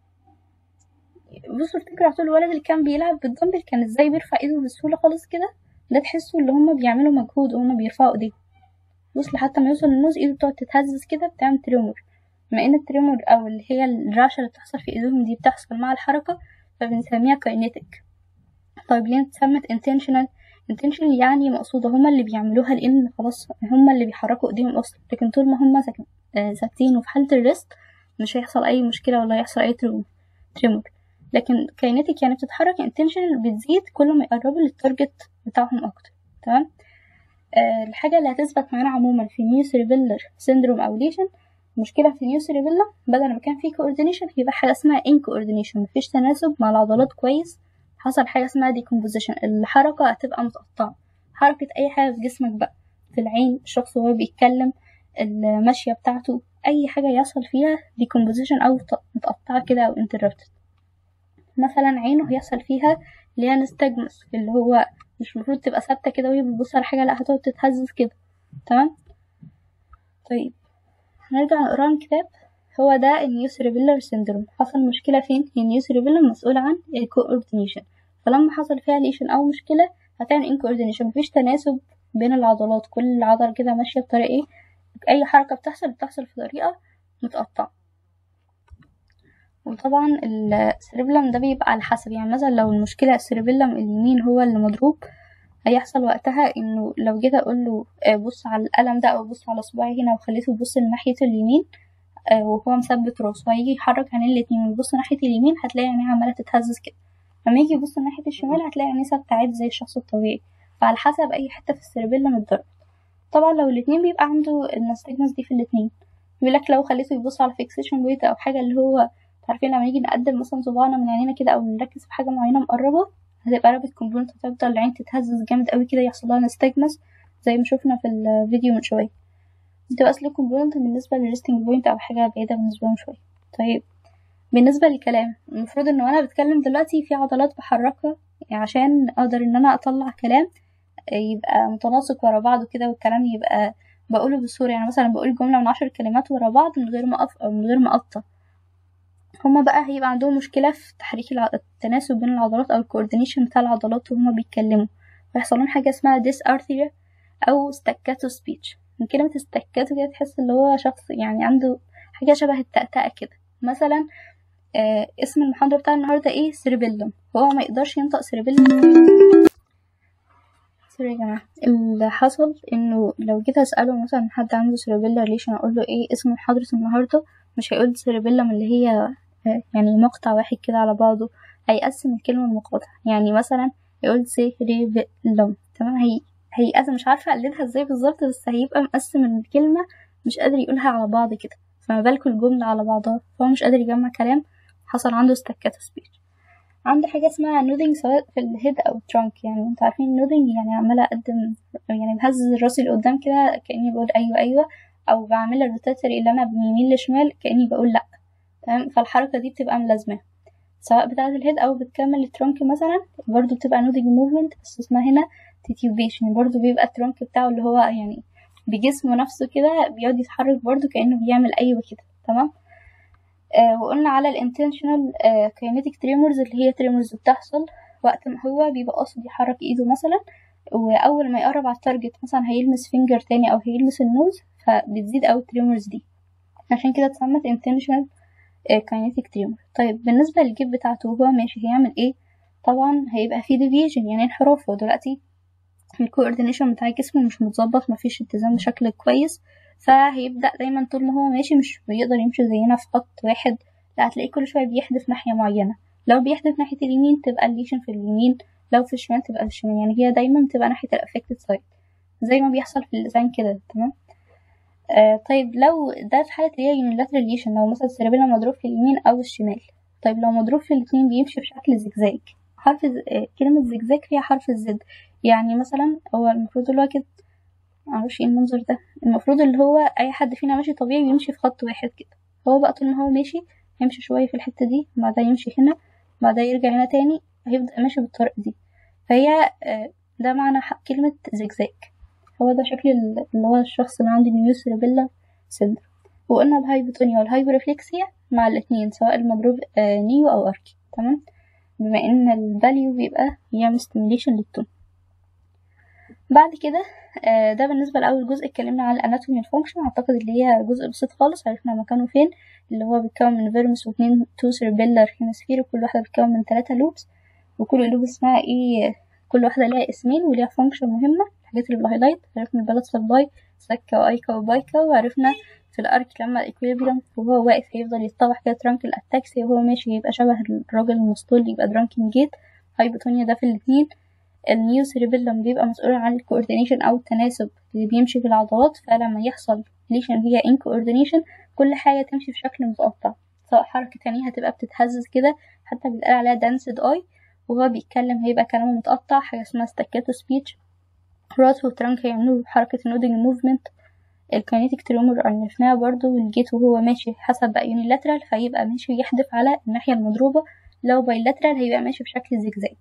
بصوا افتكروا على طول الولد اللي كان بيلعب بالدمبل كان ازاي بيرفع ايده بسهوله خالص كده ده تحسوا اللي هما بيعملوا مجهود وهما بيرفعوا ايديهم بص لحتى ما يوصل للنوز ايده بتقعد تتهزز كده بتعمل تريمور بما ان التريمور او اللي هي الرعشه اللي بتحصل في ايديهم دي بتحصل مع الحركه فبنسميها كاينيتك طيب ليه اتسمت intentional intentional يعني مقصودة هما اللي بيعملوها لأن خلاص هما اللي بيحركوا ايديهم أصلا لكن طول ما هما ساكتين وفي حالة الريست مش هيحصل أي مشكلة ولا هيحصل أي تريمور لكن كاينيتك يعني بتتحرك intentional بتزيد كل ما يقربوا للتارجت بتاعهم أكتر تمام أه الحاجة اللي هتثبت معانا عموما في نيو سيريبيلر سيندروم أو ليشن المشكلة في نيو سيريبيلا بدل ما كان في كوردينيشن يبقى حاجة اسمها ان كوردينيشن مفيش تناسب مع العضلات كويس حصل حاجة اسمها ديكومبوزيشن الحركة هتبقى متقطعة حركة أي حاجة في جسمك بقى في العين الشخص وهو بيتكلم المشية بتاعته أي حاجة يحصل فيها ديكومبوزيشن أو متقطعة كده أو انتربتد مثلا عينه هيحصل فيها اللي هي نستجمس اللي هو مش المفروض تبقى ثابتة كده وهي بتبص على حاجة لا هتقعد تتهزز كده تمام طيب هنرجع نقرا الكتاب هو ده النيو سيريبيلر سيندروم حصل مشكلة فين النيو سيريبيلر مسؤول عن الكوردينيشن فلما حصل فيها ليشن أو مشكلة هتعمل انكوردينيشن مفيش تناسب بين العضلات كل عضلة كده ماشية بطريقة ايه أي حركة بتحصل بتحصل في طريقة متقطعة وطبعا السيريبلم ده بيبقى على حسب يعني مثلا لو المشكلة السيريبلم اليمين هو اللي مضروب هيحصل وقتها انه لو جيت اقول له بص على القلم ده او بص على صباعي هنا وخليته يبص لناحية اليمين وهو مثبت راسه هيجي يحرك عينين الاتنين ويبص ناحية اليمين هتلاقي عينيه عمالة تتهزز كده لما يجي يبص ناحية الشمال هتلاقي عينيه ثابتة عادي زي الشخص الطبيعي فعلى حسب أي حتة في السيربيلم اتضربت طبعا لو الاتنين بيبقى عنده النستجمس دي في الاتنين بيقولك لو خليته يبص على فيكسيشن بوينت أو حاجة اللي هو عارفين لما نيجي نقدم مثلا صباعنا من عينينا كده أو نركز في حاجة معينة مقربة هتبقى رابط كومبوننت هتفضل العين تتهزز جامد قوي كده يحصل لها نستجمس زي ما شفنا في الفيديو من شوية بتبقى سليب كومبوننت بالنسبة للريستنج بوينت أو حاجة بعيدة بالنسبة لهم شوية طيب بالنسبة للكلام المفروض ان وانا بتكلم دلوقتي في عضلات بحركها عشان اقدر ان انا اطلع كلام يبقى متناسق ورا بعض كده والكلام يبقى بقوله بصورة يعني مثلا بقول جملة من عشر كلمات ورا بعض من غير ما أف... أو من غير ما أقطع هما بقى هيبقى عندهم مشكلة في تحريك الع... التناسب بين العضلات أو الكوردينيشن بتاع العضلات وهما بيتكلموا ويحصل لهم حاجة اسمها ديس أرثيا أو ستاكاتو سبيتش من كلمة ستاكاتو كده تحس اللي هو شخص يعني عنده حاجة شبه التأتأة كده مثلا آه اسم المحاضرة بتاع النهاردة ايه سيربيلم هو ما يقدرش ينطق سيربيلم سوري يا جماعة اللي حصل انه لو جيت اسأله مثلا حد عنده سيربيلا ريليشن اقول له ايه اسم محاضرة النهاردة مش هيقول سيربيلم اللي هي يعني مقطع واحد كده على بعضه هيقسم الكلمة المقاطع يعني مثلا يقول سي ريبلم تمام هي هيقسم مش عارفة أقلدها ازاي بالظبط بس هيبقى مقسم الكلمة مش قادر يقولها على بعض كده فما بالكوا الجملة على بعضها فهو مش قادر يجمع كلام حصل عنده staccato speech عنده حاجة اسمها نودنج سواء في الهيد أو الترانك يعني انتوا عارفين النودنج يعني عمالة أقدم يعني بهزز راسي لقدام كده كأني بقول أيوة أيوة أو بعمل الروتاتري اللي أنا من يمين لشمال كأني بقول لأ تمام فالحركة دي بتبقى ملازمة سواء بتاعة الهيد أو بتكمل الترانك مثلا برضو بتبقى نودنج موفمنت بس اسمها هنا تيتيوبيشن برضو بيبقى الترانك بتاعه اللي هو يعني بجسمه نفسه كده بيقعد يتحرك برضو كأنه بيعمل أيوة كده تمام آه وقلنا على الانتنشنال كاينيتيك تريمورز اللي هي تريمورز بتحصل وقت ما هو بيبقى قاصد يحرك ايده مثلا واول ما يقرب على التارجت مثلا هيلمس فينجر تاني او هيلمس النوز فبتزيد اوي التريمورز دي عشان كده اتسمت intentional kinetic tremor طيب بالنسبة للجيب بتاعته هو ماشي هيعمل ايه طبعا هيبقى فيه deviation يعني انحراف هو دلوقتي الكوردينيشن بتاع جسمه مش متظبط مفيش اتزان بشكل كويس فهيبدأ دايما طول ما هو ماشي مش بيقدر يمشي زينا في خط واحد لا هتلاقيه كل شوية بيحدف ناحية معينة لو بيحدف ناحية اليمين تبقى الليشن في اليمين لو في الشمال تبقى في الشمال يعني هي دايما بتبقى ناحية الافكتد سايد زي ما بيحصل في اللسان كده تمام آه طيب لو ده في حالة اللي هي يونيلاترال ليشن لو مثلا السيربيلا مضروب في اليمين أو الشمال طيب لو مضروب في الاتنين بيمشي بشكل زجزاج حرف ز... آه كلمة زجزاج فيها حرف الزد يعني مثلا هو المفروض اللي هو كده معرفش ايه المنظر ده المفروض اللي هو أي حد فينا ماشي طبيعي بيمشي في خط واحد كده هو بقى طول ما هو ماشي يمشي شوية في الحتة دي بعدها يمشي هنا بعدها يرجع هنا تاني هيفضل ماشي بالطريقة دي فهي آه ده معنى كلمة زجزاج هو ده شكل اللي هو الشخص اللي عنده نيو سيربيلا سيندروم وقلنا الهايبوتونيا والهايبورفلكسيا مع الاتنين سواء المضروب آه نيو أو أركي تمام بما إن الفاليو بيبقى يعمل ستيميليشن للتون بعد كده آه ده بالنسبة لأول جزء اتكلمنا عن الاناتومي والفانكشن اعتقد اللي هي جزء بسيط خالص عرفنا مكانه فين اللي هو بيتكون من فيرمس واتنين تو سيربيلر هيمسفير وكل واحدة بتتكون من تلاتة لوبس وكل لوب اسمها ايه كل واحدة ليها اسمين وليها فانكشن مهمة الحاجات اللي بالهايلايت عرفنا البلد سبلاي سكة وايكا وبايكا وعرفنا في الارك لما الاكويليبريم وهو واقف هيفضل يتطوح كده ترانك الاتاكسي وهو ماشي هيبقى شبه الراجل المسطول يبقى درانكن جيت هايبوتونيا ده في الاتنين النيو سيريبيلم بيبقى مسؤول عن الكوردينيشن او التناسب اللي بيمشي في العضلات فلما يحصل ليشن فيها ان كوردينيشن كل حاجه تمشي بشكل متقطع سواء حركه تانية هتبقى بتتهزز كده حتى بيتقال عليها دانسد اي وهو بيتكلم هيبقى كلامه متقطع حاجه اسمها ستاكاتو سبيتش راس والترنك هيعملوا حركه النودنج موفمنت الكينيتيك تريمور عرفناها برضو والجيت وهو ماشي حسب بقى يونيلاترال فيبقى ماشي يحدف على الناحيه المضروبه لو بايلاترال هيبقى ماشي بشكل زجزاج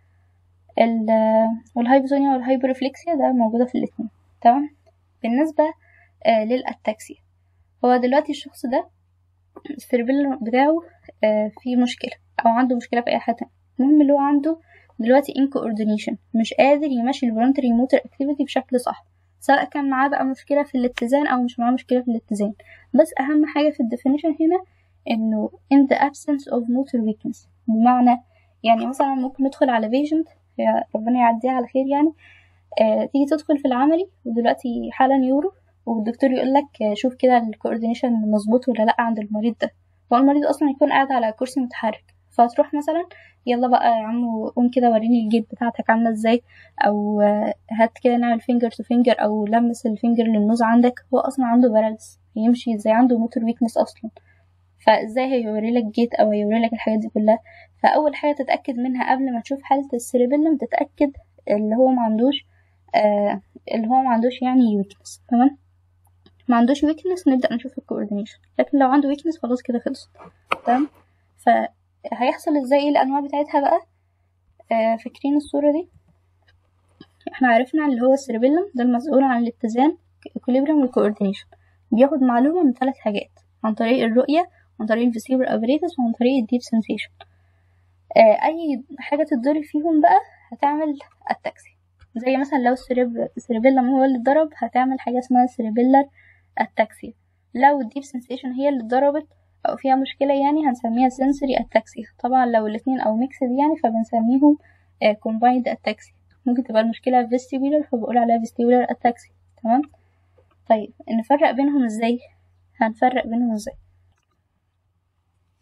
والهايبوزونيا والهايبورفلكسيا ده موجودة في الاتنين تمام بالنسبة آه للأتاكسيا هو دلوقتي الشخص ده السيربيلر بتاعه آه فيه مشكلة أو عنده مشكلة في أي حاجة المهم اللي هو عنده دلوقتي incoordination مش قادر يمشي الفولنتري موتور اكتيفيتي بشكل صح سواء كان معاه بقى مشكلة في الاتزان أو مش معاه مشكلة في الاتزان بس أهم حاجة في الديفينيشن هنا إنه in the absence of motor weakness بمعنى يعني مثلا ممكن ندخل على patient يا ربنا يعديها على خير يعني آه تيجي تدخل في العملي ودلوقتي حالا يورو والدكتور يقول لك شوف كده الكوردينيشن مظبوط ولا لا عند المريض ده هو المريض اصلا يكون قاعد على كرسي متحرك فتروح مثلا يلا بقى يا عم قوم كده وريني الجيب بتاعتك عامله ازاي او آه هات كده نعمل فينجر تو فينجر او لمس الفينجر للنوز عندك هو اصلا عنده باراليس يمشي ازاي عنده موتور ويكنس اصلا فازاي هيوري لك جيت او هيوري لك الحاجات دي كلها فاول حاجه تتاكد منها قبل ما تشوف حاله السيربيلم تتاكد اللي هو ما عندوش آه اللي هو ما عندوش يعني ويكنس تمام ما عندوش ويكنس نبدا نشوف الكوردينيشن لكن لو عنده ويكنس خلاص كده خلصت تمام فهيحصل ازاي ايه الانواع بتاعتها بقى آه فاكرين الصوره دي احنا عرفنا اللي هو السيربيلم ده المسؤول عن الاتزان الاكوليبريم والكوردينيشن بياخد معلومه من ثلاث حاجات عن طريق الرؤيه عن طريق الفيسيبر ابريتس وعن طريق الديب سنسيشن آه اي حاجه تتضرب فيهم بقى هتعمل التاكسي زي مثلا لو السريب السريبيلم هو اللي اتضرب هتعمل حاجه اسمها سريبيلر التاكسي لو الديب سنسيشن هي اللي اتضربت او فيها مشكله يعني هنسميها سنسوري التاكسي طبعا لو الاتنين او ميكسد يعني فبنسميهم كومبايند آه التاكسي ممكن تبقى المشكله فيستيبولر فبقول عليها فيستيبولر التاكسي تمام طيب نفرق بينهم ازاي هنفرق بينهم ازاي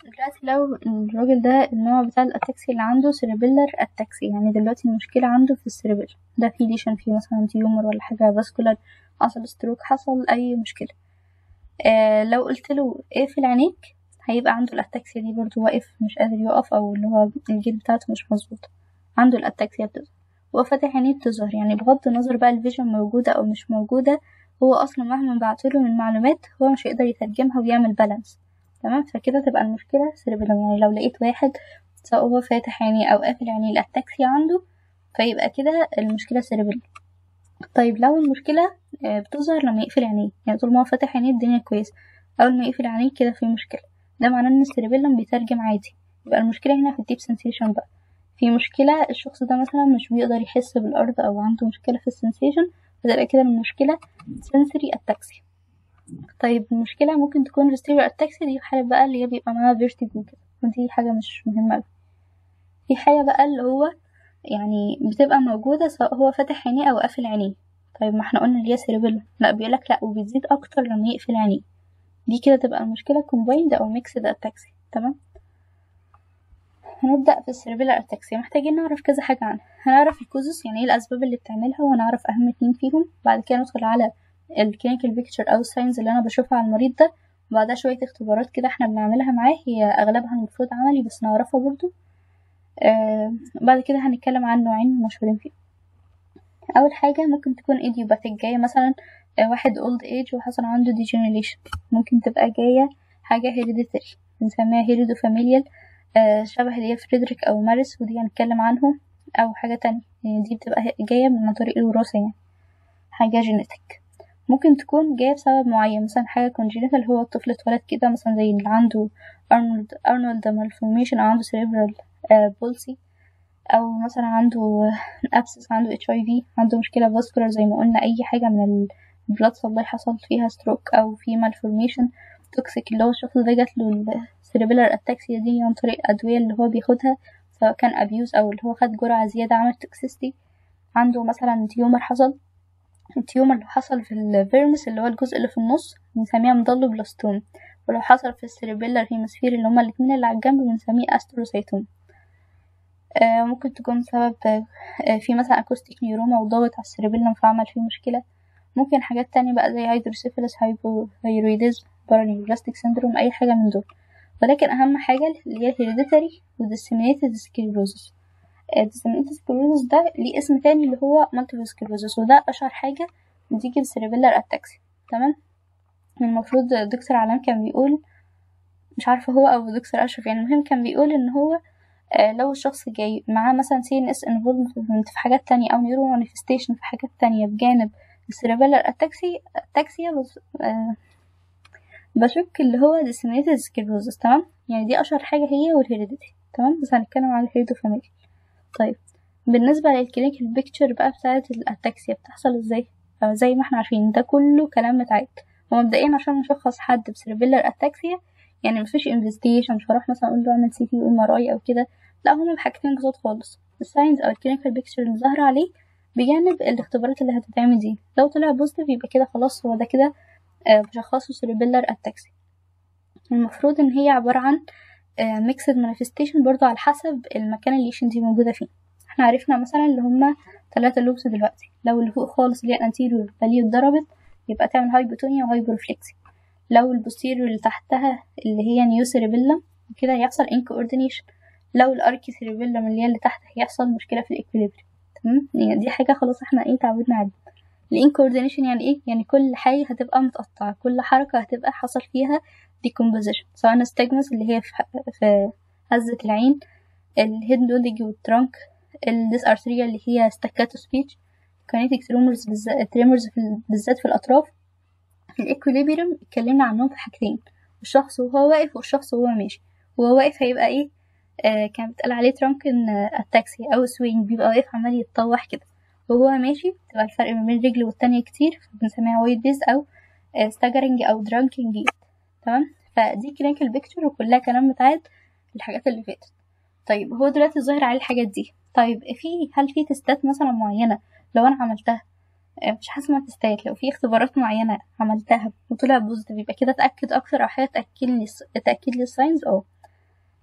دلوقتي لو الراجل ده النوع بتاع الاتاكسي اللي عنده سيربيلر اتاكسي يعني دلوقتي المشكلة عنده في السيربيل ده في ليشن فيه مثلا تيومر ولا حاجة فاسكولار حصل ستروك حصل أي مشكلة آه لو قلت له اقفل عينيك هيبقى عنده الاتاكسيا دي برضه واقف مش قادر يقف أو اللي هو الجيل بتاعته مش مظبوط عنده الاتاكسيا بتظهر وهو فاتح عينيه بتظهر يعني بغض النظر بقى الفيجن موجودة أو مش موجودة هو أصلا مهما بعتله من معلومات هو مش هيقدر يترجمها ويعمل بالانس تمام فكده تبقى المشكلة سيربيلم يعني لو لقيت واحد سواء هو فاتح عينيه أو قافل عينيه الأتاكسيا عنده فيبقى كده المشكلة سيربيلم طيب لو المشكلة بتظهر لما يقفل عينيه يعني طول ما هو فاتح عينيه الدنيا كويسة أول ما يقفل عينيه كده في مشكلة ده معناه إن السيربيلم بيترجم عادي يبقى المشكلة هنا في الديب سنسيشن بقى في مشكلة الشخص ده مثلا مش بيقدر يحس بالأرض أو عنده مشكلة في السنسيشن فتبقى كده المشكلة sensory ataxia طيب المشكلة ممكن تكون vestibular ataxia دي حالة بقى اللي هي بيبقى معاها vertigo كده ودي حاجة مش مهمة أوي في حاجة بقى اللي هو يعني بتبقى موجودة سواء هو فاتح عينيه أو قافل عينيه طيب ما احنا قلنا اللي هي سيربيلم لا بيقولك لا وبتزيد أكتر لما يقفل عينيه دي كده تبقى المشكلة combined أو mixed ataxia تمام هنبدأ في السيربيلر اتاكسيا محتاجين نعرف كذا حاجة عنها هنعرف الكوزس يعني ايه الأسباب اللي بتعملها وهنعرف أهم اتنين فيهم بعد كده ندخل على الكلينيكال بيكتشر أو الساينز اللي أنا بشوفها على المريض ده وبعدها شوية اختبارات كده احنا بنعملها معاه هي أغلبها المفروض عملي بس نعرفها برضو آه بعد كده هنتكلم عن نوعين مشهورين فيهم أول حاجة ممكن تكون ايديوباثيك جاية مثلا آه واحد اولد ايج وحصل عنده ديجنريشن ممكن تبقى جاية حاجة هيريديتري بنسميها هيريدو فاميليال آه شبه اللي هي فريدريك أو مارس ودي هنتكلم عنهم أو حاجة تانية يعني دي بتبقى جاية من طريق الوراثة يعني حاجة جينيتك ممكن تكون جاية بسبب معين مثلا حاجة كونجينيتال هو الطفل اتولد كده مثلا زي اللي عنده أرنولد أرنولد مالفورميشن أو عنده سيريبرال بولسي أو مثلا عنده أبسس عنده اتش اي في عنده مشكلة فاسكولار زي ما قلنا أي حاجة من البلاد سبلاي حصل فيها ستروك أو في مالفورميشن توكسيك اللي هو الشخص ده جاتله السيربيلر اتاكسيا دي عن طريق الأدوية اللي هو بياخدها سواء كان أبيوز أو اللي هو خد جرعة زيادة عمل توكسيستي عنده مثلا تيومر حصل التيومر اللي حصل في الفيرمس اللي هو الجزء اللي في النص بنسميها مضل بلاستوم ولو حصل في السيربيلر هيمسفير اللي هما الاتنين اللي على الجنب بنسميه استروسيتوم آه ممكن تكون سبب آه في مثلا اكوستيك نيوروما وضغط على السيربيلم فعمل فيه مشكلة ممكن حاجات تانية بقى زي هيدروسيفيلس هايبوثايرويدزم بارانيوبلاستيك سيندروم أي حاجة من دول ولكن أهم حاجة اللي هي الهيريديتري وديسيمينيتد سكليروزس الديسيمينيتد سكليروزس ده ليه اسم تاني اللي هو مالتيبل سكليروزس وده أشهر حاجة بتيجي بسيربيلر أتاكسي تمام المفروض دكتور علام كان بيقول مش عارفة هو أو دكتور أشرف يعني المهم كان بيقول إن هو آه لو الشخص جاي معاه مثلا سي ان اس انفولفمنت في حاجات تانية أو نيورو مانيفستيشن في حاجات تانية بجانب السيربيلر أتاكسي أتاكسيا بس آه بشك اللي هو disseminated sclerosis تمام يعني دي أشهر حاجة هي والهيريديتي تمام بس هنتكلم عن الهيريدو فاميلي طيب بالنسبة للكلينيكال بيكتشر بقى بتاعة الأتاكسيا بتحصل ازاي زي ما احنا عارفين ده كله كلام متعاد ومبدئيا عشان نشخص حد بسيربيلر أتاكسيا يعني مفيش انفستيشن مش هروح مثلا اقول له اعمل سي تي وام ار اي او كده لا هما بحاجتين بسيط خالص الساينز او الكلينيكال بيكتشر اللي ظاهرة عليه بجانب الاختبارات اللي هتتعمل دي لو طلع بوزيتيف يبقى كده خلاص هو ده كده بشخصه سيربيلر أتاكسي المفروض ان هي عبارة عن ميكسد مانيفستيشن برضو على حسب المكان اللي دي موجودة فيه احنا عرفنا مثلا اللي هما تلاتة لوبس دلوقتي لو اللي فوق خالص اللي هي الانتيريور فاليو اتضربت يبقى تعمل هايبوتونيا وهايبورفلكسي لو البوستيريور اللي تحتها اللي هي نيو سيربيلم كده هيحصل انكوردينيشن لو الاركي سيربيلم اللي هي اللي تحت هيحصل مشكلة في الاكويليبريم تمام يعني دي حاجة خلاص احنا ايه تعودنا عليها الانكوردينيشن يعني ايه يعني كل حاجة هتبقى متقطعة كل حركة هتبقى حصل فيها decomposition سواء نستجمس اللي هي في, في هزة العين الهيد نودج والترانك الديس ارتريا اللي هي ستاكاتو سبيتش كاينيتيك تريمورز بالذات تريمورز بالذات في الاطراف الاكوليبريم اتكلمنا عنهم في حاجتين الشخص وهو واقف والشخص وهو ماشي وهو واقف هيبقى ايه آه كان بيتقال عليه ترانكن اتاكسي او سوينج بيبقى واقف عمال يتطوح كده وهو ماشي بتبقى الفرق ما بين رجل والتانية كتير فبنسميها وايت بيز او ستاجرنج او درانكينج تمام فدي كلينيكال بيكتشر وكلها كلام متعاد الحاجات اللي فاتت طيب هو دلوقتي ظاهر عليه الحاجات دي طيب في هل في تستات مثلا معينة لو انا عملتها مش حاسة انها تستاهل لو في اختبارات معينة عملتها وطلع بوزيتيف يبقى كده اتأكد اكتر او حاجة تأكد لي تأكد لي الساينز اه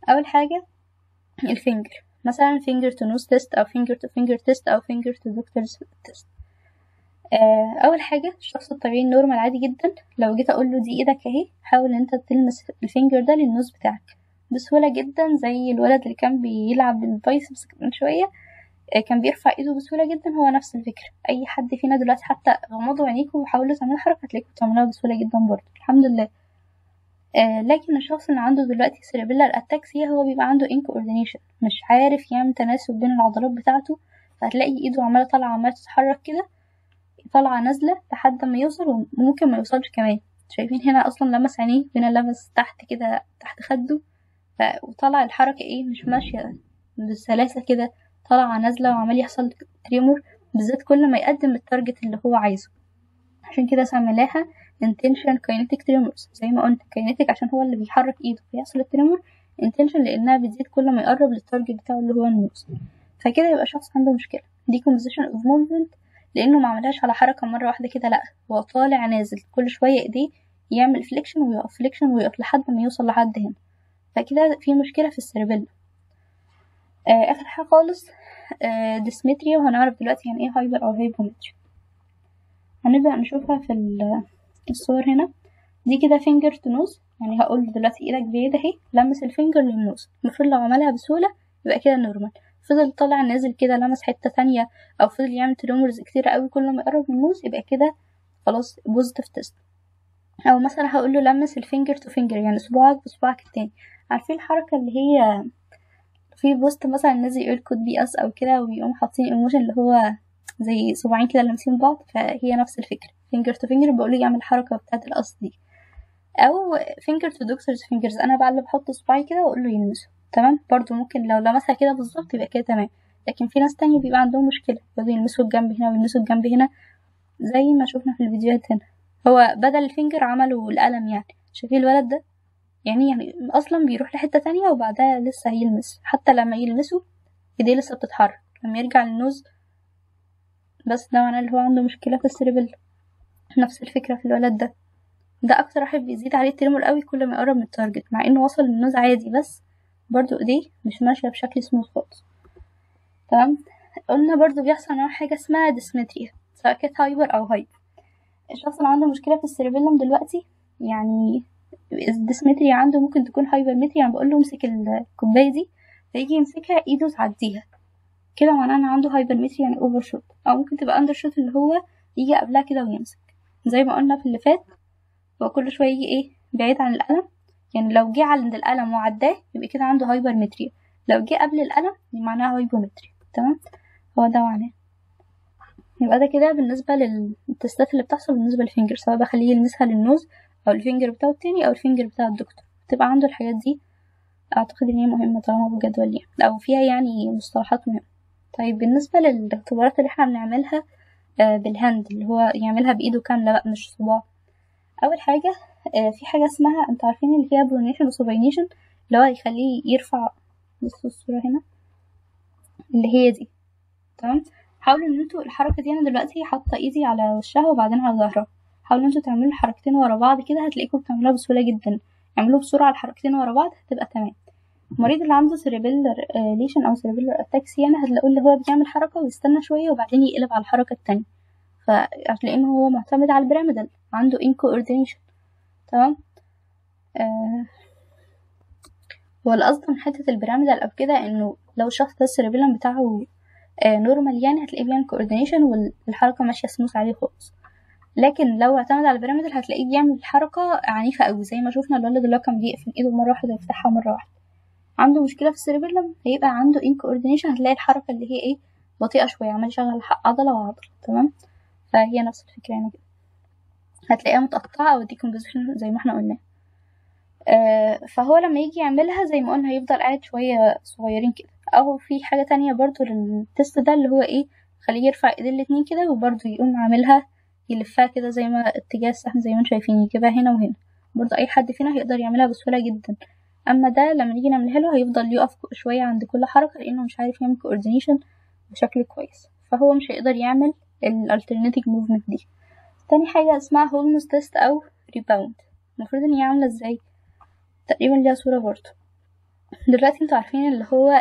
اول حاجه الفينجر مثلا finger to nose test او finger to finger test او finger to doctor's test آه، اول حاجه الشخص الطبيعي النورمال عادي جدا لو جيت اقول له دي ايدك اهي حاول ان انت تلمس الفينجر ده للنوز بتاعك بسهوله جدا زي الولد اللي كان بيلعب بالبايسبس من شويه آه، كان بيرفع ايده بسهوله جدا هو نفس الفكره اي حد فينا دلوقتي حتى غمضوا عينيكم وحاولوا تعملوا حركه هتلاقيكم بتعملوها بسهوله جدا برضه الحمد لله آه لكن الشخص اللي عنده دلوقتي cerebellar ataxia هو بيبقى عنده incoordination مش عارف يعمل تناسب بين العضلات بتاعته فهتلاقي ايده عمالة طالعة عمالة تتحرك كده طالعة نازلة لحد ما يوصل وممكن ما يوصلش كمان شايفين هنا اصلا لمس عينيه هنا لمس تحت كده تحت خده ف- وطلع الحركة ايه مش ماشية بسلاسة كده طالعة نازلة وعمال يحصل تريمور بالذات كل ما يقدم التارجت اللي هو عايزه عشان كده سميناها intention kinetic tremors زي ما قلت kinetic عشان هو اللي بيحرك ايده فيحصل التريمور intention لانها بتزيد كل ما يقرب للتارجت بتاعه اللي هو النوز فكده يبقى شخص عنده مشكلة decomposition of movement لانه ما عملهاش على حركة مرة واحدة كده لا هو طالع نازل كل شوية ايديه يعمل فليكشن ويقف فليكشن ويقف لحد ما يوصل لحد هنا فكده في مشكلة في السيربيلا آه اخر حاجة خالص آه ديسمتريا وهنعرف دلوقتي يعني ايه هايبر او هايبومتري هنبدأ نشوفها في ال- الصور هنا دي كده فينجر تو نوز يعني هقول له دلوقتي ايدك بعيدة اهي لمس الفينجر للنوز المفروض لو عملها بسهولة يبقى كده نورمال فضل طالع نازل كده لمس حتة تانية او فضل يعمل تريمورز كتير قوي كل ما يقرب من النوز يبقى كده خلاص بوزيتيف تيست او مثلا هقول له لمس الفينجر تو فينجر يعني صباعك بصباعك التاني عارفين الحركة اللي هي في بوست مثلا نازل يقول كود بي اس او كده ويقوم حاطين ايموجن اللي هو زي صباعين كده لامسين بعض فهي نفس الفكرة فينجر تو فينجر بقول له يعمل الحركة بتاعت القص دي او فينجر تو دوكتورز فينجرز انا بقى اللي بحط صباعي كده واقول له يلمسه تمام برضو ممكن لو لمسها كده بالظبط يبقى كده تمام لكن في ناس تانية بيبقى عندهم مشكلة يقعدوا يلمسوا الجنب هنا ويلمسوا الجنب هنا زي ما شفنا في الفيديوهات هنا هو بدل الفينجر عملوا القلم يعني شايفين الولد ده يعني يعني اصلا بيروح لحتة تانية وبعدها لسه هيلمس حتى لما يلمسه ايديه لسه بتتحرك لما يرجع للنوز بس ده معناه اللي هو عنده مشكلة في السيربل نفس الفكرة في الولد ده ده اكتر واحد بيزيد عليه التريمور قوي كل ما يقرب من التارجت مع انه وصل للنوز عادي بس برضو ايديه مش ماشية بشكل سموث خالص تمام قلنا برضو بيحصل نوع حاجة اسمها ديسمتريا سواء كانت هايبر او هايبر الشخص اللي عنده مشكلة في السيربيلم دلوقتي يعني الديسمتريا عنده ممكن تكون هايبرمتريا يعني بقول له امسك الكوباية دي فيجي يمسكها ايده تعديها كده معناه ان عنده هايبرمتري يعني اوفر شوت او ممكن تبقى اندر شوت اللي هو يجي قبلها كده ويمسك زي ما قلنا في اللي فات هو كل شويه يجي ايه بعيد عن القلم يعني لو جه عند القلم وعداه يبقى كده عنده هايبرمتريا لو جه قبل القلم دي معناها هايبومتري تمام هو ده معناه يبقى ده كده بالنسبة للتستات اللي بتحصل بالنسبة للفينجر سواء بخليه يلمسها للنوز أو الفينجر بتاعه التاني أو الفينجر بتاع الدكتور تبقى عنده الحاجات دي أعتقد إن هي مهمة طالما بجدول يعني أو فيها يعني مصطلحات مهمة طيب بالنسبة للاختبارات اللي احنا بنعملها آه بالهاند اللي هو يعملها بإيده كاملة بقى مش صباع أول حاجة آه في حاجة اسمها انتوا عارفين اللي فيها برونيشن وسوبينيشن اللي هو يخليه يرفع بصوا الصورة هنا اللي هي دي تمام حاولوا ان انتوا الحركة دي انا دلوقتي حاطة ايدي على وشها وبعدين على ظهرها حاولوا انتوا تعملوا الحركتين ورا بعض كده هتلاقيكم بتعملوها بسهولة جدا اعملوا بسرعة الحركتين ورا بعض هتبقى تمام المريض اللي عنده سيريبيلر ليشن او سيريبيلر اتاكسي يعني هتلاقوا اللي هو بيعمل حركة ويستنى شوية وبعدين يقلب على الحركة التانية فهتلاقيه ان هو معتمد على البيراميدال عنده incoordination تمام آه هو القصد من حتة البيراميدال او كده انه لو الشخص ده السيريبيلم بتاعه آه نورمال يعني هتلاقيه بيعمل كوردينيشن والحركة ماشية سموث عليه خالص لكن لو اعتمد على البيراميدال هتلاقيه بيعمل حركة عنيفة قوي زي ما شفنا الولد اللي هو كان بيقفل ايده مرة واحدة ويفتحها مرة واحدة عنده مشكلة في السيربيلم هيبقى عنده incoordination هتلاقي الحركة اللي هي ايه بطيئة شوية عمال يشغل عضلة وعضلة تمام فهي نفس الفكرة يعني كده هتلاقيها متقطعة أو decomposition زي ما احنا قلنا آه فهو لما يجي يعملها زي ما قلنا هيفضل قاعد شوية صغيرين كده أو في حاجة تانية برضو للتست ده اللي هو ايه خليه يرفع ايديه الاتنين كده وبرضو يقوم عاملها يلفها كده زي ما اتجاه السهم زي ما انتم شايفين يجيبها هنا وهنا برضو أي حد فينا هيقدر يعملها بسهولة جدا اما ده لما نيجي نعملها له هيفضل يقف شويه عند كل حركه لانه مش عارف يعمل كوردينيشن بشكل كويس فهو مش هيقدر يعمل الالترناتيف موفمنت دي تاني حاجه اسمها هولمز تيست او ريباوند المفروض ان هي عامله ازاي تقريبا ليها صوره برضه دلوقتي انتوا عارفين اللي هو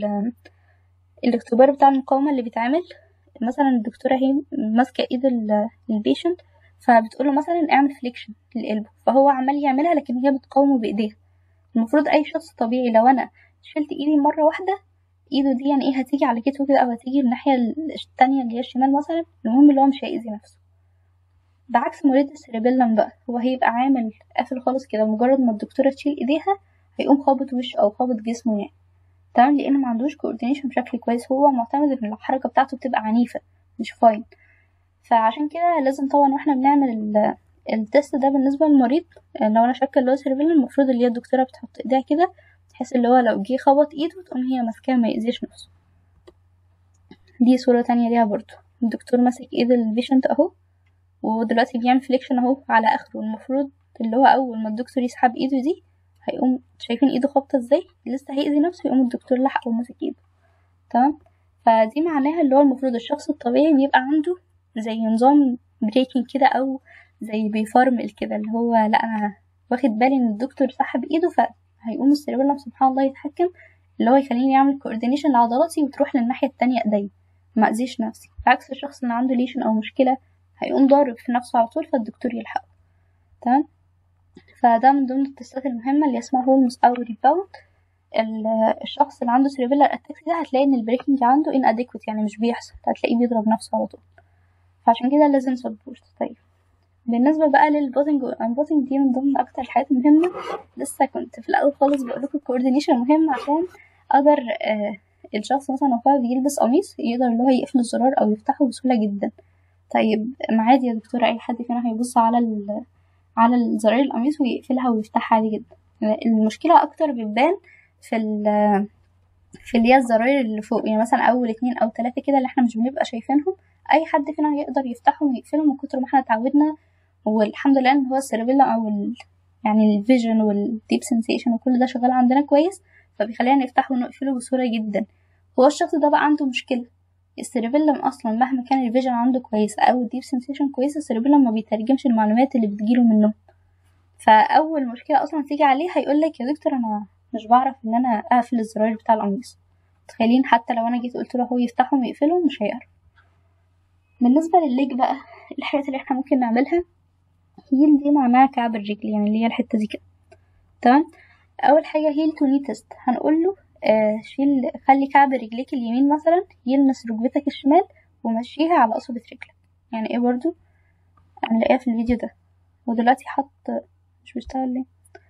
الاختبار بتاع المقاومة اللي بيتعمل مثلا الدكتورة هي ماسكة ايد البيشنت فبتقوله مثلا اعمل فليكشن للقلب فهو عمال يعملها لكن هي بتقاومه بايديها المفروض اي شخص طبيعي لو انا شلت ايدي مرة واحدة ايده دي يعني ايه هتيجي على كتفه كده او هتيجي الناحية التانية اللي هي الشمال مثلا المهم اللي هو مش هيأذي نفسه بعكس مريض السيربيلم بقى هو هيبقى عامل قافل خالص كده مجرد ما الدكتورة تشيل ايديها هيقوم خابط وشه او خابط جسمه يعني تمام لان ما عندوش كوردينيشن بشكل كويس هو معتمد ان الحركة بتاعته بتبقى عنيفة مش فاين فعشان كده لازم طبعا واحنا بنعمل التست ده بالنسبة للمريض لو انا شاكة اللي هو سيربيلم المفروض اللي هي الدكتورة بتحط ايديها كده بحيث اللي هو لو جه خبط ايده تقوم هي ماسكاه ما يأذيش نفسه دي صورة تانية ليها برضو الدكتور ماسك ايد البيشنت اهو ودلوقتي بيعمل فليكشن اهو على اخره المفروض اللي هو اول ما الدكتور يسحب ايده دي هيقوم شايفين ايده خابطة ازاي لسه هيأذي نفسه يقوم الدكتور لحقه وماسك ايده تمام فدي معناها اللي هو المفروض الشخص الطبيعي بيبقى عنده زي نظام بريكنج كده او زي بيفرمل كده اللي هو لا انا واخد بالي ان الدكتور سحب ايده فهيقوم السيربيلم سبحان الله يتحكم اللي هو يخليني اعمل كوردينيشن لعضلاتي وتروح للناحيه التانية ايديا ما اذيش نفسي بعكس الشخص اللي عنده ليشن او مشكله هيقوم ضارب في نفسه على طول فالدكتور يلحقه تمام فده من ضمن التستات المهمة اللي اسمها هولمز أو ريباوند الشخص اللي عنده سيريبيلر اتاكس ده هتلاقي ان البريكنج عنده ان اديكوت يعني مش بيحصل هتلاقيه بيضرب نفسه على طول فعشان كده لازم سبورت طيب بالنسبة بقى للبوتنج والانبوتنج دي من ضمن أكتر الحاجات المهمة لسه كنت في الأول خالص بقول لكم الكوردينيشن مهم عشان أقدر آه الشخص مثلا وهو بيلبس قميص يقدر اللي هو يقفل الزرار أو يفتحه بسهولة جدا طيب ما عادي يا دكتورة أي حد فينا هيبص على ال على زرار القميص ويقفلها ويفتحها عادي جدا المشكلة أكتر بتبان في ال في اللي هي الزراير اللي فوق يعني مثلا أول اتنين أو تلاتة كده اللي احنا مش بنبقى شايفينهم أي حد فينا يقدر يفتحهم ويقفلهم من كتر ما احنا اتعودنا والحمد لله ان هو السيربيلا أو ال يعني الفيجن والديب سنسيشن وكل ده شغال عندنا كويس فبيخلينا نفتحه ونقفله بسهولة جدا هو الشخص ده بقى عنده مشكلة السيربيلم اصلا مهما كان الفيجن عنده كويس او الديب سنسيشن كويس السيربيلم ما بيترجمش المعلومات اللي بتجيله منه فاول مشكله اصلا تيجي عليه هيقول لك يا دكتور انا مش بعرف ان انا اقفل الزراير بتاع القميص تخيلين حتى لو انا جيت قلت له هو يفتحهم ويقفلهم مش هيعرف بالنسبه للليج بقى الحاجات اللي احنا ممكن نعملها هيل دي معناها كعب الرجل يعني اللي هي الحته دي كده تمام اول حاجه هيل تو ني تيست هنقول له آه شيل خلي كعب رجليك اليمين مثلا يلمس ركبتك الشمال ومشيها على قصبة رجلك يعني ايه برضو هنلاقيها في الفيديو ده ودلوقتي حط مش بيشتغل ليه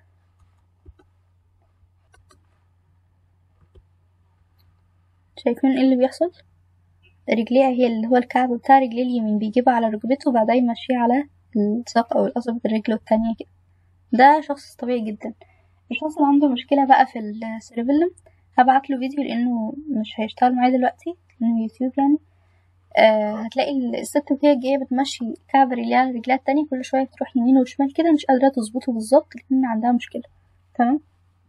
شايفين ايه اللي بيحصل رجليها هي اللي هو الكعب بتاع رجليه اليمين بيجيبها على ركبته وبعدين يمشيها على الساق او قصبة الرجل التانية كده ده شخص طبيعي جدا الشخص اللي عنده مشكلة بقى في السيربيلم هبعت له فيديو لانه مش هيشتغل معايا دلوقتي لانه يوتيوب يعني آه هتلاقي الست وهي جايه بتمشي كعب رجليها على رجلها التانية كل شويه تروح يمين وشمال كده مش قادره تظبطه بالظبط لان عندها مشكله تمام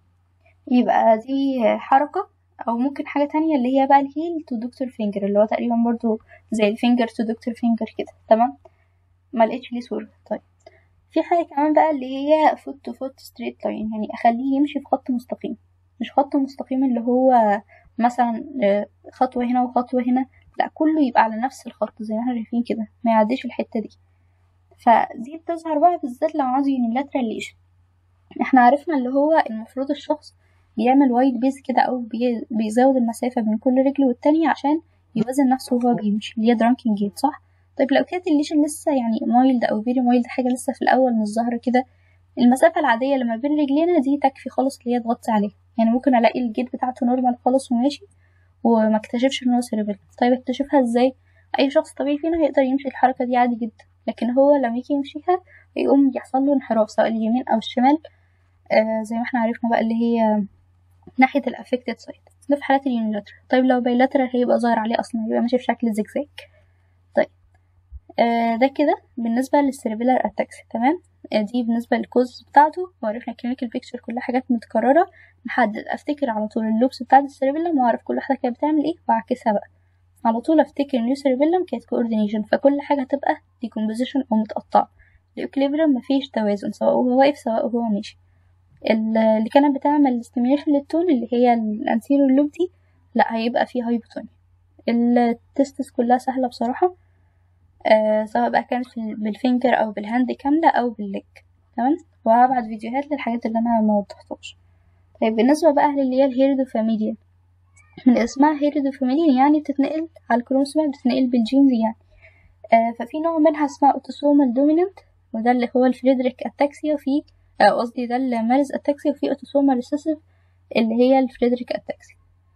يبقى دي حركه او ممكن حاجه تانية اللي هي بقى الهيل تو دكتور فينجر اللي هو تقريبا برضو زي الفينجر تو دكتور فينجر كده تمام ما لقيتش ليه صوره طيب في حاجه كمان بقى اللي هي فوت تو فوت ستريت لاين يعني اخليه يمشي في خط مستقيم مش خط مستقيم اللي هو مثلا خطوة هنا وخطوة هنا لا كله يبقى على نفس الخط زي ما احنا شايفين كده ما يعديش الحتة دي فدي بتظهر بقى بالذات لو عنده يونيلاترال ليشن احنا عرفنا اللي هو المفروض الشخص بيعمل وايد بيز كده او بي بيزود المسافة بين كل رجل والتانية عشان يوازن نفسه وهو بيمشي اللي هي درانكين جيت صح طيب لو كانت الليشن لسه يعني مايلد او فيري مايلد حاجة لسه في الاول مش ظاهرة كده المسافة العادية اللي ما بين رجلينا دي تكفي خالص اللي هي تغطي عليها يعني ممكن الاقي الجيت بتاعته نورمال خالص وماشي وما اكتشفش ان هو سيربيل طيب اكتشفها ازاي اي شخص طبيعي فينا هيقدر يمشي الحركه دي عادي جدا لكن هو لما يجي يمشيها هيقوم يحصل له انحراف سواء اليمين او الشمال آه زي ما احنا عرفنا بقى اللي هي ناحيه الافكتد سايد ده في حالات اليونيلاترال طيب لو بايلاترال هيبقى ظاهر عليه اصلا هيبقى ماشي في شكل زجزاج طيب آه ده كده بالنسبه للسيربيلار اتاكس تمام دي بالنسبة للكوز بتاعته وعرفنا الكلينيكال بيكتشر كلها حاجات متكررة نحدد افتكر على طول اللوبس بتاعت السيربيلم واعرف كل واحدة كانت بتعمل ايه واعكسها بقى على طول افتكر النيو سيربيلم كانت كوردينيشن فكل حاجة هتبقى ديكومبوزيشن او متقطعة الاكليبريم مفيش توازن سواء هو واقف سواء هو ماشي اللي كانت بتعمل ستيميوليشن للتون اللي هي الانسيريور لوب دي لا هيبقى فيه هايبوتونيا التستس كلها سهلة بصراحة آه سواء بقى كانت بالفينجر او بالهاند كاملة او بالليج تمام وهبعت فيديوهات للحاجات اللي انا ما وضحتهاش طيب بالنسبة بقى اللي هي الهيردو فاميليا من اسمها هيردو فاميليا يعني بتتنقل على الكروموسومات بتتنقل بالجينز يعني آه ففي نوع منها اسمها اوتوسومال دوميننت وده اللي هو الفريدريك اتاكسيا وفي قصدي ده المارز اتاكسيا وفي اوتوسومال ريسيسيف اللي هي الفريدريك اتاكسيا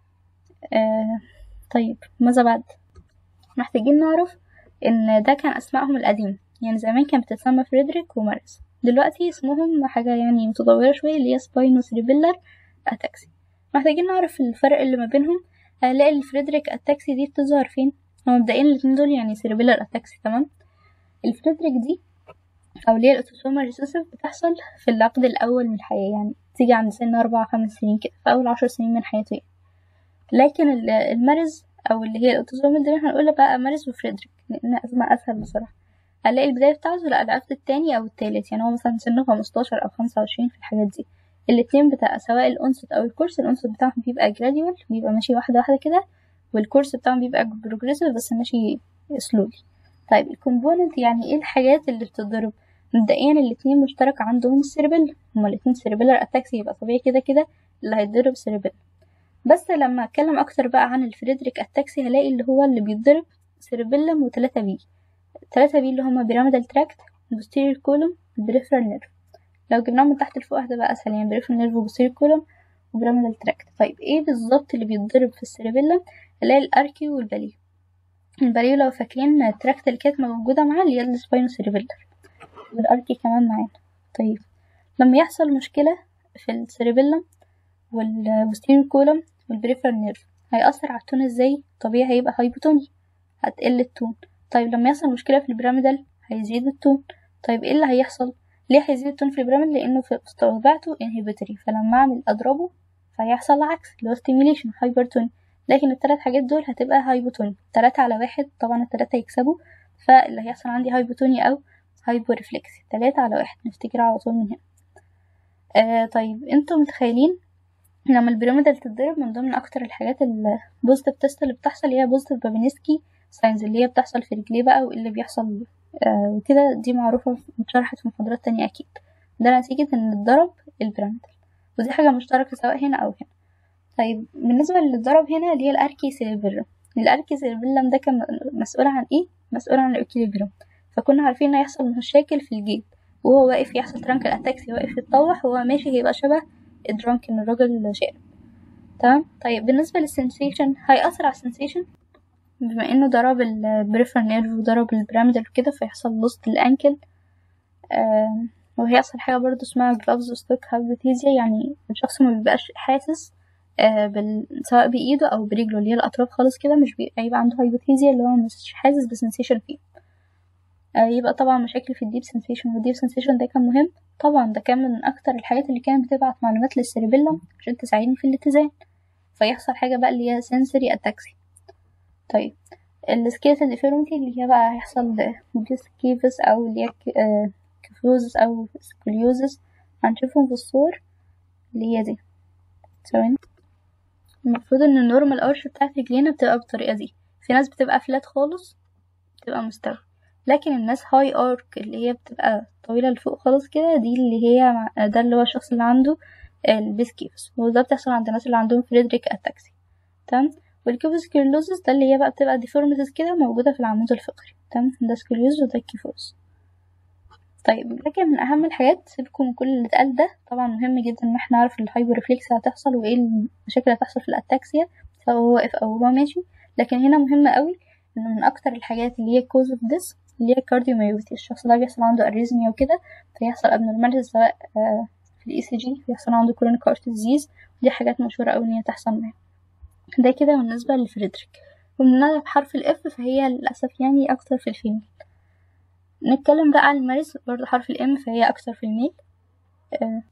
آه طيب ماذا بعد محتاجين نعرف ان ده كان اسمائهم القديمة يعني زمان كانت بتتسمى فريدريك ومارز دلوقتي اسمهم حاجة يعني متطورة شوية اللي هي سباينو سيريبيلر اتاكسي محتاجين نعرف الفرق اللي ما بينهم هنلاقي الفريدريك اتاكسي دي بتظهر فين هو مبدئيا الاتنين دول يعني سيريبيلر اتاكسي تمام الفريدريك دي او اللي هي الاوتوسومال ريسيسيف بتحصل في العقد الاول من الحياة يعني تيجي عند سن اربع خمس سنين كده في اول عشر سنين من حياته يعني. لكن المرز او اللي هي الاوتوسومال دي هنقولها بقى مارس وفريدريك لان اسمها اسهل بصراحه هنلاقي البدايه بتاعته لا العقد التاني او التالت يعني هو مثلا سنه خمستاشر او خمسة وعشرين في الحاجات دي الاتنين بتاع سواء الانست او الكورس الانست بتاعهم بيبقى جراديوال بيبقى ماشي واحده واحده كده والكورس بتاعهم بيبقى بروجريسيف بس ماشي سلولي طيب الكومبوننت يعني ايه الحاجات اللي بتتضرب مبدئيا الاتنين مشترك عندهم السيربيل هما الاتنين سيربيلر اتاكسي يبقى طبيعي كده كده اللي هيتضرب سيربيل بس لما اتكلم اكتر بقى عن الفريدريك اتاكسي هلاقي اللي هو اللي بيتضرب سيربيلم وتلاتة بي تلاتة بي اللي هما بيراميدال تراكت بوستيريور كولوم بريفرال نيرف لو جبناهم من تحت لفوق هتبقى اسهل يعني بريفرال نيرف وبوستيريور كولوم وبيراميدال تراكت طيب ايه بالظبط اللي بيتضرب في السيربيلم هلاقي الاركيو والباليو الباليو لو فاكرين التراكت اللي كانت موجودة معاه اللي هي السباينو سيربيلر والاركي كمان معانا طيب لما يحصل مشكلة في السيربيلم والبوستيريور كولوم والبريفرال نيرف هيأثر على التون ازاي طبيعي هيبقى هايبوتوني هتقل التون طيب لما يحصل مشكلة في البيراميدال هيزيد التون طيب ايه اللي هيحصل ليه هيزيد التون في البيراميد لانه في طبيعته انهبيتوري فلما اعمل اضربه فهيحصل العكس اللي هو ستيميليشن هايبرتوني لكن الثلاث حاجات دول هتبقى هايبوتوني تلاتة على واحد طبعا التلاتة يكسبوا فاللي هيحصل عندي هايبوتوني او هايبورفلكسي تلاتة على واحد نفتكر على طول من هنا آه طيب انتوا متخيلين لما البيراميدال تتضرب من ضمن اكتر الحاجات البوزيتيف تيست اللي بتحصل هي بوزيتيف بابينسكي ساينز اللي هي بتحصل في رجليه بقى واللي بيحصل آه وكده دي معروفة واتشرحت في محاضرات تانية أكيد ده نتيجة إن اتضرب البيراميدال ودي حاجة مشتركة سواء هنا أو هنا طيب بالنسبة للي اتضرب هنا اللي هي الأركي سيربيلم الأركي سيربيلم ده كان مسؤول عن إيه؟ مسؤول عن الإكيليبريم فكنا عارفين إن هيحصل مشاكل في الجيب وهو واقف يحصل ترانك الأتاكسي واقف يتطوح وهو ماشي هيبقى شبه الدرانكن الراجل شارب تمام طيب بالنسبة للسنسيشن هيأثر على السنسيشن بما انه ضرب البريفرال نيرف وضرب البيراميدال وكده فيحصل لوست الانكل آه وهيحصل حاجة برضه اسمها جلافز ستوك هايبوتيزيا يعني الشخص ما بيبقاش حاسس آه بال... سواء بإيده أو برجله اللي هي الأطراف خالص كده مش بيبقى عنده هايبوتيزيا اللي هو مش حاسس بسنسيشن فيه آه يبقى طبعا مشاكل في الديب سنسيشن والديب سنسيشن ده كان مهم طبعا ده كان من أكتر الحاجات اللي كانت بتبعت معلومات للسيربيلم عشان تساعدني في الاتزان فيحصل حاجة بقى اللي هي سنسوري اتاكسي طيب السكيلتال ديفيرمتي اللي هي بقى هيحصل ديسكيفس او اللي هي كيفوزس او سكوليوزس هنشوفهم في الصور اللي هي دي ثواني المفروض ان النورمال ارش بتاعت رجلينا بتبقى بالطريقة دي في ناس بتبقى فلات خالص بتبقى مستوي لكن الناس هاي ارك اللي هي بتبقى طويلة لفوق خالص كده دي اللي هي ده اللي هو الشخص اللي عنده البيسكيفس وده بتحصل عند الناس اللي عندهم فريدريك اتاكسي تمام والكيفوس كيرلوزس ده اللي هي بقى بتبقى ديفورميتيز كده موجودة في العمود الفقري تمام ده سكوليوز وده الكيفوس طيب لكن من أهم الحاجات سيبكم من كل اللي اتقال ده طبعا مهم جدا إن احنا نعرف الهايبر ريفلكس هتحصل وإيه المشاكل اللي هتحصل في الأتاكسيا سواء هو واقف أو هو ماشي لكن هنا مهم قوي إنه من أكتر الحاجات اللي هي كوز اوف ديس اللي هي كارديوميوباثي الشخص ده بيحصل عنده أريزميا وكده فيحصل abnormalities سواء في الاي سي جي بيحصل عنده كرونيك هارت ديزيز دي حاجات مشهورة أوي إن هي تحصل معاه ده كده بالنسبة لفريدريك ومنها بحرف الاف فهي للأسف يعني أكتر في الفيميل نتكلم بقى عن المارس برضه حرف الام فهي أكتر في الميل آه.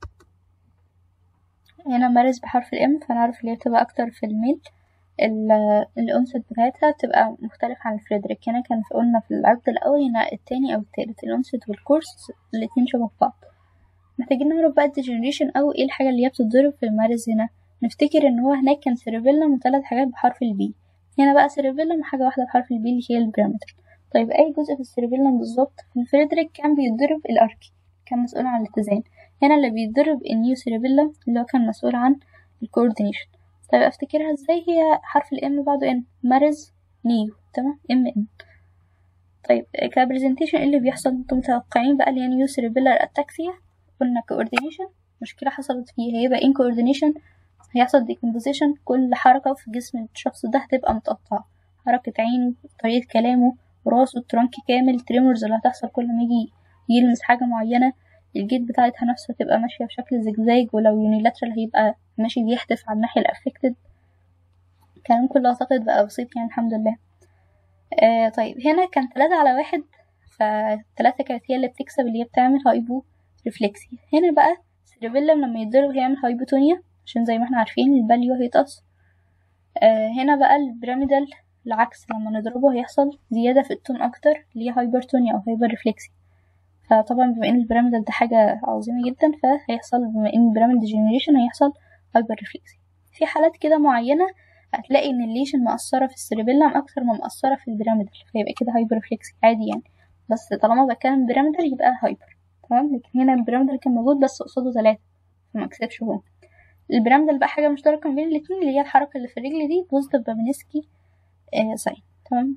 هنا مارس بحرف الام فنعرف اللي هي بتبقى أكتر في الميل الأنثى بتاعتها بتبقى مختلف عن الفريدريك هنا كان في قلنا في العقد الأول هنا التاني أو التالت الأنثى والكورس الاتنين شبه بعض محتاجين نعرف بقى الديجنريشن او ايه الحاجة اللي هي بتتضرب في المارز هنا نفتكر ان هو هناك كان سيربيلم وثلاث حاجات بحرف البي هنا بقى سيربيلم حاجة واحدة بحرف البي اللي هي البيراميدال طيب اي جزء في السيربيلم بالظبط في الفريدريك كان بيتضرب الاركي كان مسؤول عن الاتزان هنا اللي بيتضرب النيو سيربيلم اللي هو كان مسؤول عن الكوردينيشن طيب افتكرها ازاي هي حرف الام بعده ان مارز نيو تمام ام ان طيب كبرزنتيشن ايه اللي بيحصل انتم متوقعين بقى اللي هي نيو سيربيلر اتاكسيا قلنا كوردينيشن مشكلة حصلت فيه هيبقى ان كوردينيشن هيحصل ديكومبوزيشن كل حركة في جسم الشخص ده هتبقى متقطعة حركة عينه طريقة كلامه راسه الترنك كامل تريمورز اللي هتحصل كل ما يجي يلمس حاجة معينة الجيت بتاعتها نفسها هتبقى ماشية بشكل زجزاج ولو يونيلاترال هيبقى ماشي بيحدف على الناحية الأفكتد الكلام كله أعتقد بقى بسيط يعني الحمد لله آه طيب هنا كان تلاتة على واحد فالتلاتة كانت هي اللي بتكسب اللي هي بتعمل هايبو ريفلكسي هنا بقى سيربيلم لما يتضرب هيعمل هايبوتونيا عشان زي ما احنا عارفين الباليو هيتقص آه هنا بقى البيراميدال العكس لما نضربه هيحصل زيادة في التون أكتر اللي هي هايبرتونيا أو هايبر ريفلكسي فطبعا بما ان البيراميدال ده حاجة عظيمة جدا فهيحصل بما ان البيراميد جينيريشن هيحصل هايبر ريفلكسي في حالات كده معينة هتلاقي ان الليشن مأثرة في السيربيلم أكتر ما مأثرة في البيراميدال فيبقى كده هايبر ريفلكسي عادي يعني بس طالما بتكلم بيراميدال يبقى هايبر تمام لكن هنا البيراميدال كان موجود بس قصاده تلاتة فما كسبش هو البيراميدال بقى حاجة مشتركة بين الاتنين اللي هي الحركة اللي في الرجل دي بوزيتيف بابينسكي آه ساين تمام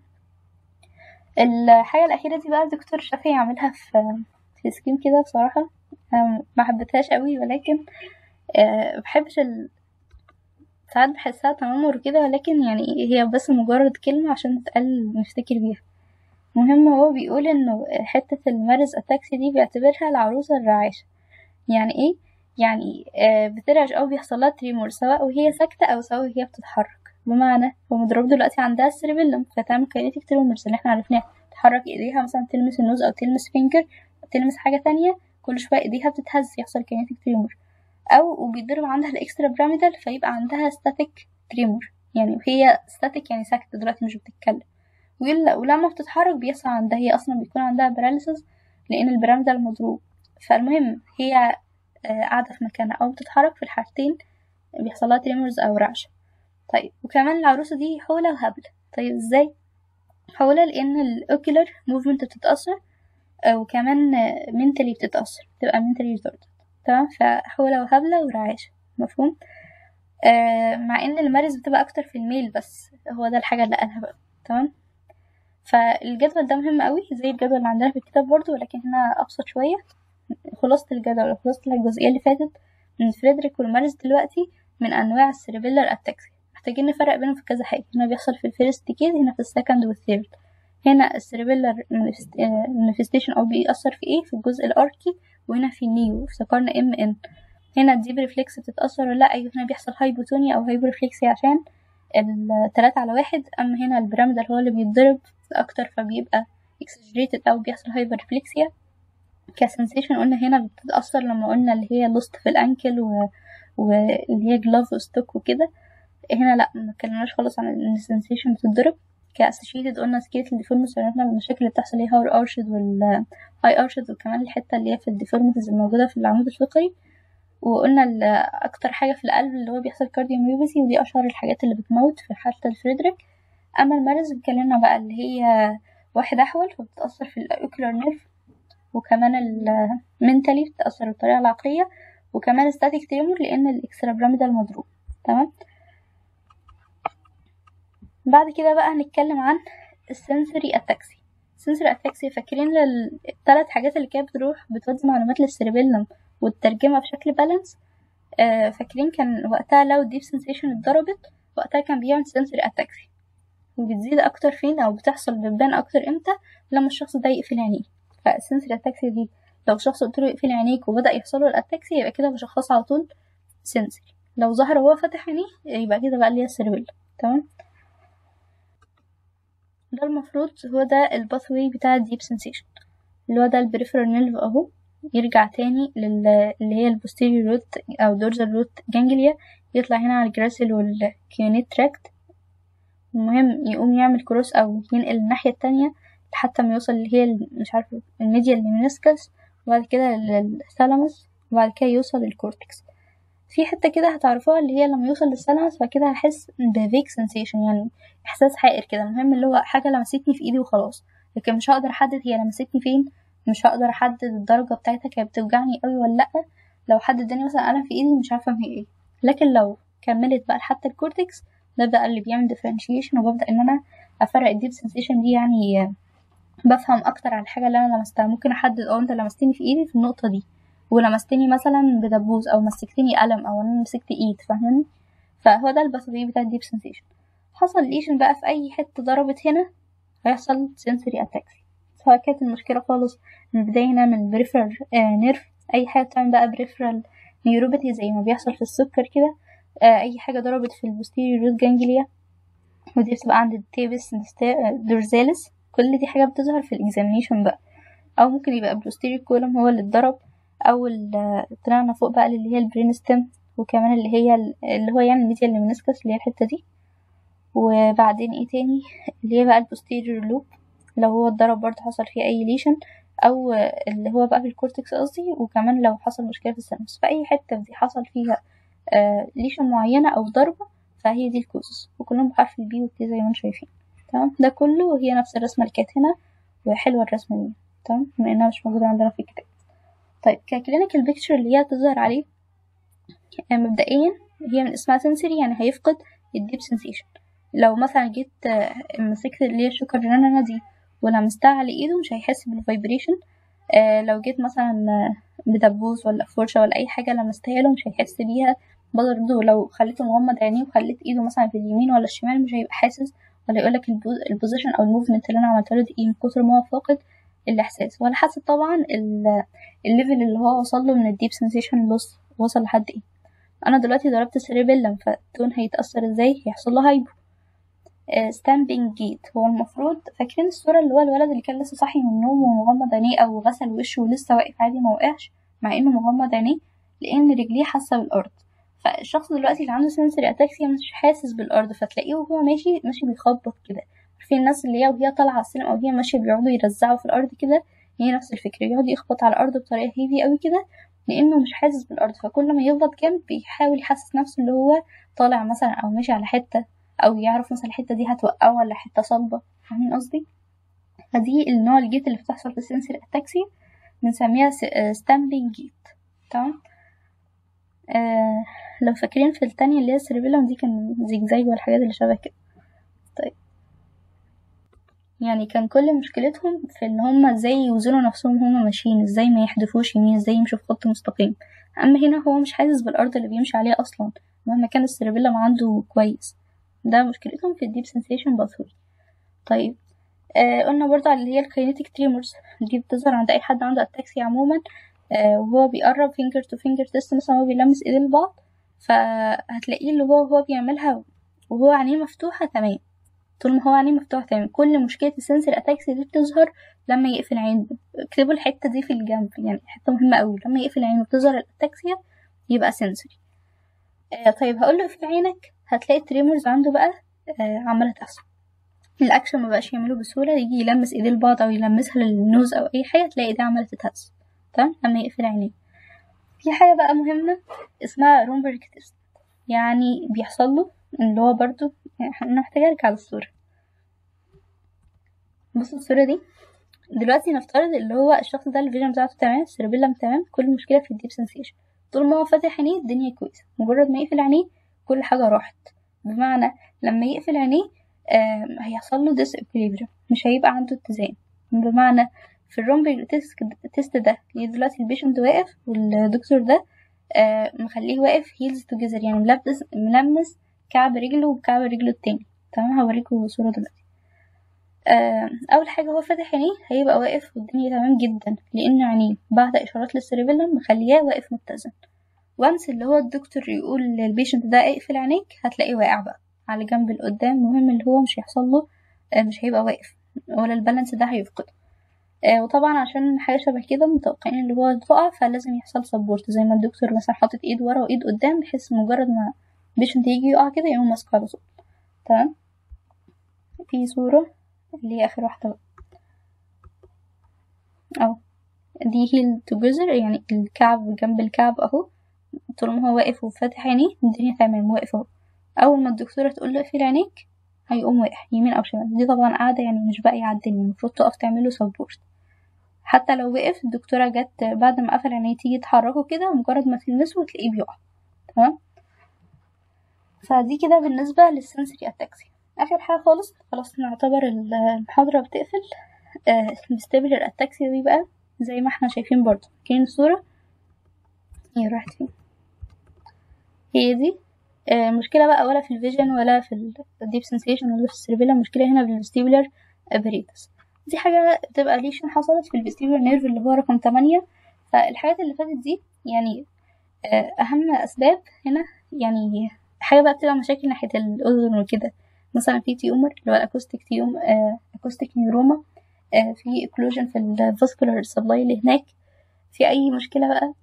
الحاجة الأخيرة دي بقى الدكتور شافعي عاملها في في سكيم كده بصراحة ما حبيتهاش قوي ولكن أه بحبش ال... ساعات بحسها تنمر وكده ولكن يعني هي بس مجرد كلمة عشان تتقال نفتكر بيها مهم هو بيقول انه حتة المارز اتاكسي دي بيعتبرها العروسة الرعاشة يعني ايه يعني آه بترعش او بيحصل لها تريمور سواء وهي ساكتة او سواء وهي بتتحرك بمعنى هو مضروب دلوقتي عندها السيربيلم فتعمل كاينيتيك تريمورز اللي احنا عرفناها تحرك ايديها مثلا تلمس النوز او تلمس فينجر تلمس حاجة تانية كل شوية ايديها بتتهز يحصل كينيتيك تريمور او وبيتضرب عندها الاكسترا براميدال فيبقى عندها ستاتيك تريمور يعني وهي ستاتيك يعني ساكتة دلوقتي مش بتتكلم ولما بتتحرك بيحصل عندها هي اصلا بيكون عندها باراليسيس لان البراميدال مضروب فالمهم هي قاعدة في مكانها او بتتحرك في الحالتين بيحصل لها تريمورز او رعشة طيب وكمان العروسة دي حولة وهبلة طيب ازاي حولة لان الاوكيولر موفمنت بتتأثر وكمان منتلي بتتأثر تبقى منتلي ريتاردد تمام فحولة وهبلة ورعاشة مفهوم آه مع ان المارس بتبقى اكتر في الميل بس هو ده الحاجة اللي قالها بقى تمام فالجدول ده مهم قوي زي الجدول اللي عندنا في الكتاب برضو ولكن هنا ابسط شوية خلاصة الجدول خلاصة الجزئية اللي فاتت من فريدريك والمارس دلوقتي من انواع السيربيلر اتاكسي محتاجين نفرق بينهم في كذا حاجة هنا بيحصل في الفيرست كيس هنا في السكند والثيرد هنا السيربيلر مانيفستيشن او بيأثر في ايه في الجزء الاركي وهنا في النيو افتكرنا ام ان هنا الديب ريفلكس بتتأثر ولا لا ايوه هنا بيحصل هايبوتونيا او هايبر ريفلكسي عشان التلاتة على واحد اما هنا البيراميدال هو اللي بيتضرب اكتر فبيبقى اكسجريتد او بيحصل هايبر ريفلكسيا كسنسيشن قلنا هنا بتتأثر لما قلنا اللي هي لوست في الانكل و... واللي هي جلاف وستوك وكده هنا لا ما اتكلمناش خالص عن ان السنسيشن بتتضرب كاسوشيتد قلنا سكيلت الديفورمز عرفنا المشاكل اللي بتحصل هي هاور ارشد والهاي ارشد وكمان الحته اللي هي في الديفورميتيز الموجوده في العمود الفقري وقلنا اكتر حاجه في القلب اللي هو بيحصل كارديوميوباثي ودي اشهر الحاجات اللي بتموت في حاله الفريدريك اما المرض اتكلمنا بقى اللي هي واحد احول فبتاثر في الاوكولار نيرف وكمان المنتالي بتاثر بالطريقه العقليه وكمان ستاتيك تيمور لان الاكسترا براميدال مضروب تمام بعد كده بقى هنتكلم عن السنسوري اتاكسي السنسوري اتاكسي فاكرين الثلاث حاجات اللي كانت بتروح بتودي معلومات للسيربيلم وتترجمها بشكل بالانس آه فاكرين كان وقتها لو ديب سنسيشن اتضربت وقتها كان بيعمل سنسوري اتاكسي وبتزيد اكتر فين او بتحصل بتبان اكتر امتى لما الشخص ده يقفل عينيه فالسنسوري اتاكسي دي لو شخص قلت له يقفل عينيك وبدا يحصل له الاتاكسي يبقى كده بشخص على طول سنسوري لو ظهر وهو فاتح عينيه يبقى كده بقى ليها السيربيلم تمام ده المفروض هو ده الباثوي بتاع الديب سنسيشن اللي هو ده البريفرال نيرف اهو يرجع تاني لل... اللي هي البوستيريور روت او دورزال روت جانجليا يطلع هنا على الجراسل والكيونيت تراكت المهم يقوم يعمل كروس او ينقل الناحية التانية لحتى ما يوصل اللي هي مش عارفة الميديا الليمينسكس وبعد كده للثالاموس وبعد كده يوصل للكورتكس في حتة كده هتعرفوها اللي هي لما يوصل للثالاموس فكده هحس بفيك سensation يعني إحساس حائر كده المهم اللي هو حاجة لمستني في إيدي وخلاص لكن مش هقدر أحدد هي لمستني فين مش هقدر أحدد الدرجة بتاعتها كانت بتوجعني أوي ولا لأ لو حد اداني مثلا قلم في إيدي مش عارفة هي ايه لكن لو كملت بقى لحتى الكورتكس ده بقى اللي بيعمل differentiation وببدأ إن أنا أفرق الديب sensation دي يعني بفهم أكتر عن الحاجة اللي أنا لمستها ممكن أحدد اه أنت لمستني في إيدي في النقطة دي ولمستني مثلا بدبوس او مسكتني قلم او انا مسكت ايد فاهمني فهو ده الباثوي بتاع الديب سنسيشن حصل ليشن بقى في اي حته ضربت هنا هيحصل سنسوري اتاكسي سواء كانت المشكله خالص من البدايه هنا من البريفرال آه نيرف اي حاجه بتعمل بقى بريفرال نيوروباثي زي ما بيحصل في السكر كده آه اي حاجه ضربت في البوستيريور روت جانجليا ودي بتبقى عند التيبس دورزاليس كل دي حاجه بتظهر في الاكزامينيشن بقى او ممكن يبقى البوستيريور كولوم هو اللي اتضرب او طلعنا فوق بقى اللي هي البرين ستيم وكمان اللي هي اللي هو يعني الميديا اللي منسكس اللي هي الحته دي وبعدين ايه تاني اللي هي بقى البوستيريور لوب لو هو اتضرب برضه حصل فيه اي ليشن او اللي هو بقى في الكورتكس قصدي وكمان لو حصل مشكله في السيرمس فاي حته دي حصل فيها آه ليشن معينه او ضربه فهي دي الكوزس وكلهم بحرف البي والتي زي ما انتم شايفين تمام ده كله وهي نفس الرسمه اللي كانت هنا وحلوه الرسمه دي تمام بما انها مش موجوده عندنا في الكتاب طيب ككلينيكال بيكتشر اللي هي تظهر عليه مبدئيا هي من اسمها سنسوري يعني هيفقد الديب سنسيشن لو مثلا جيت مسكت اللي هي الشوكة الجنانة دي ولمستها على ايده مش هيحس بالفايبريشن آه لو جيت مثلا بدبوس ولا فرشة ولا أي حاجة لمستها له مش هيحس بيها برضه لو خليته مغمض عينيه وخليت ايده مثلا في اليمين ولا الشمال مش هيبقى حاسس ولا يقولك البوزيشن أو الموفمنت اللي أنا عملته له دي من كتر ما هو فاقد الإحساس ولا حاسس طبعا الليفل اللي هو وصل له من الديب سنسيشن لوس وصل لحد ايه انا دلوقتي ضربت السيريبيلم فالتون هيتأثر ازاي هيحصل له هايبو ستامبينج جيت هو المفروض فاكرين الصورة اللي هو الولد اللي كان لسه صاحي من النوم ومغمض عينيه او غسل وشه ولسه واقف عادي ما وقعش مع انه مغمض عينيه لان رجليه حاسة بالارض فالشخص دلوقتي اللي عنده سنسوري اتاكسيا مش حاسس بالارض فتلاقيه وهو ماشي ماشي بيخبط كده في الناس اللي هي وهي طالعة على السلم او هي ماشية بيقعدوا يرزعوا في الارض كده هي نفس الفكرة يقعد يخبط على الأرض بطريقة هيفي قوي كده لأنه مش حاسس بالأرض فكل ما يخبط جنب بيحاول يحسس نفسه اللي هو طالع مثلا أو ماشي على حتة أو يعرف مثلا الحتة دي هتوقعه ولا حتة صلبة فاهمين قصدي؟ فدي النوع الجيت اللي بتحصل في السنسوري أتاكسي بنسميها ستامبينج جيت تمام آه لو فاكرين في التانية اللي هي السيربيلم دي كان زيجزاج والحاجات اللي شبه كده طيب يعني كان كل مشكلتهم في ان هما ازاي يوزنوا نفسهم هما ماشيين ازاي ما يحدفوش يمين ازاي يمشوا في خط مستقيم اما هنا هو مش حاسس بالارض اللي بيمشي عليها اصلا مهما كان السيربيلم عنده كويس ده مشكلتهم في الديب سنسيشن باثوي طيب آه قلنا برضه على اللي هي الكاينيتيك تريمورز دي بتظهر عند اي حد عنده اتاكسي عموما آه وهو بيقرب فينجر تو فينجر تيست مثلا هو بيلمس ايديه لبعض فهتلاقيه اللي هو هو بيعملها وهو عينيه مفتوحة تمام طول ما هو عينيه مفتوح تمام كل مشكلة السنسور اتاكسي دي بتظهر لما يقفل عينه اكتبوا الحتة دي في الجنب يعني حتة مهمة أوي لما يقفل عينه بتظهر الاتاكسيا يبقى سنسوري آه طيب هقول له اقفل عينك هتلاقي التريمرز عنده بقى آه عمالة تحصل الأكشن مبقاش يعمله بسهولة يجي يلمس ايديه لبعض أو يلمسها للنوز أو أي حاجة تلاقي ايديه عمالة تتهز تمام لما يقفل عينيه في حاجة بقى مهمة اسمها رومبرج تيست يعني بيحصل له اللي هو برضو انا محتاجة ارجع للصورة بصوا الصورة دي دلوقتي نفترض اللي هو الشخص ده الفيجن بتاعته تمام السيربيلم تمام كل المشكلة في الديب سنسيشن طول ما هو فاتح عينيه الدنيا كويسة مجرد ما يقفل عينيه كل حاجة راحت بمعنى لما يقفل عينيه آه هيحصل له ديس مش هيبقى عنده اتزان بمعنى في الرومبرج تيست ده يعني دلوقتي البيشنت واقف والدكتور ده آه مخليه واقف هيلز توجذر يعني ملبس ملمس كعب رجله وكعب رجله التاني تمام هوريكم صورة دلوقتي آه أول حاجة هو فاتح عينيه هيبقى واقف والدنيا تمام جدا لأن عينيه بعد إشارات للسيربيلم مخلياه واقف متزن وانس اللي هو الدكتور يقول للبيشنت ده اقفل عينيك هتلاقيه واقع بقى على جنب لقدام مهم اللي هو مش هيحصل له آه مش هيبقى واقف ولا البالانس ده هيفقده آه وطبعا عشان حاجة شبه كده متوقعين اللي هو تقع فلازم يحصل سبورت زي ما الدكتور مثلا حاطط ايد ورا وايد قدام بحيث مجرد ما البيشنت يجي يقع كده يقوم ماسكه على طول تمام في صورة اللي هي آخر واحدة بقى أهو خليه هيل توجذر يعني الكعب جنب الكعب اهو طول ما هو واقف وفاتح عينيه الدنيا تمام واقف اهو اول ما الدكتوره تقول له اقفل عينيك هيقوم واقع يمين او شمال دي طبعا قاعده يعني مش باقيه على الدنيا المفروض تقف تعمله سبورت حتى لو وقف الدكتوره جت بعد ما قفل عينيه تيجي تحركه كده مجرد ما تلمسه تلاقيه بيقع تمام فدي كده بالنسبه للسنسوري اتاكسي اخر حاجه خالص خلاص نعتبر المحاضره بتقفل آه الستابلر اتاكسي دي بقى زي ما احنا شايفين برضو كاين الصوره هي راحت فين هي دي آه مشكلة بقى ولا في الفيجن ولا في الديب سنسيشن ولا في السيربيلا المشكلة هنا بالفستيبولار ابريتس دي حاجة بتبقى ليشن حصلت في الفستيبولار نيرف اللي هو رقم تمانية فالحاجات اللي فاتت دي يعني آه أهم أسباب هنا يعني حاجة بقى بتبقى مشاكل ناحية الأذن وكده مثلا في تيومر اللي هو الأكوستيك تيوم آه أكوستيك نيوروما آه في اكلوجن في الفاسكولار سبلاي اللي هناك في أي مشكلة بقى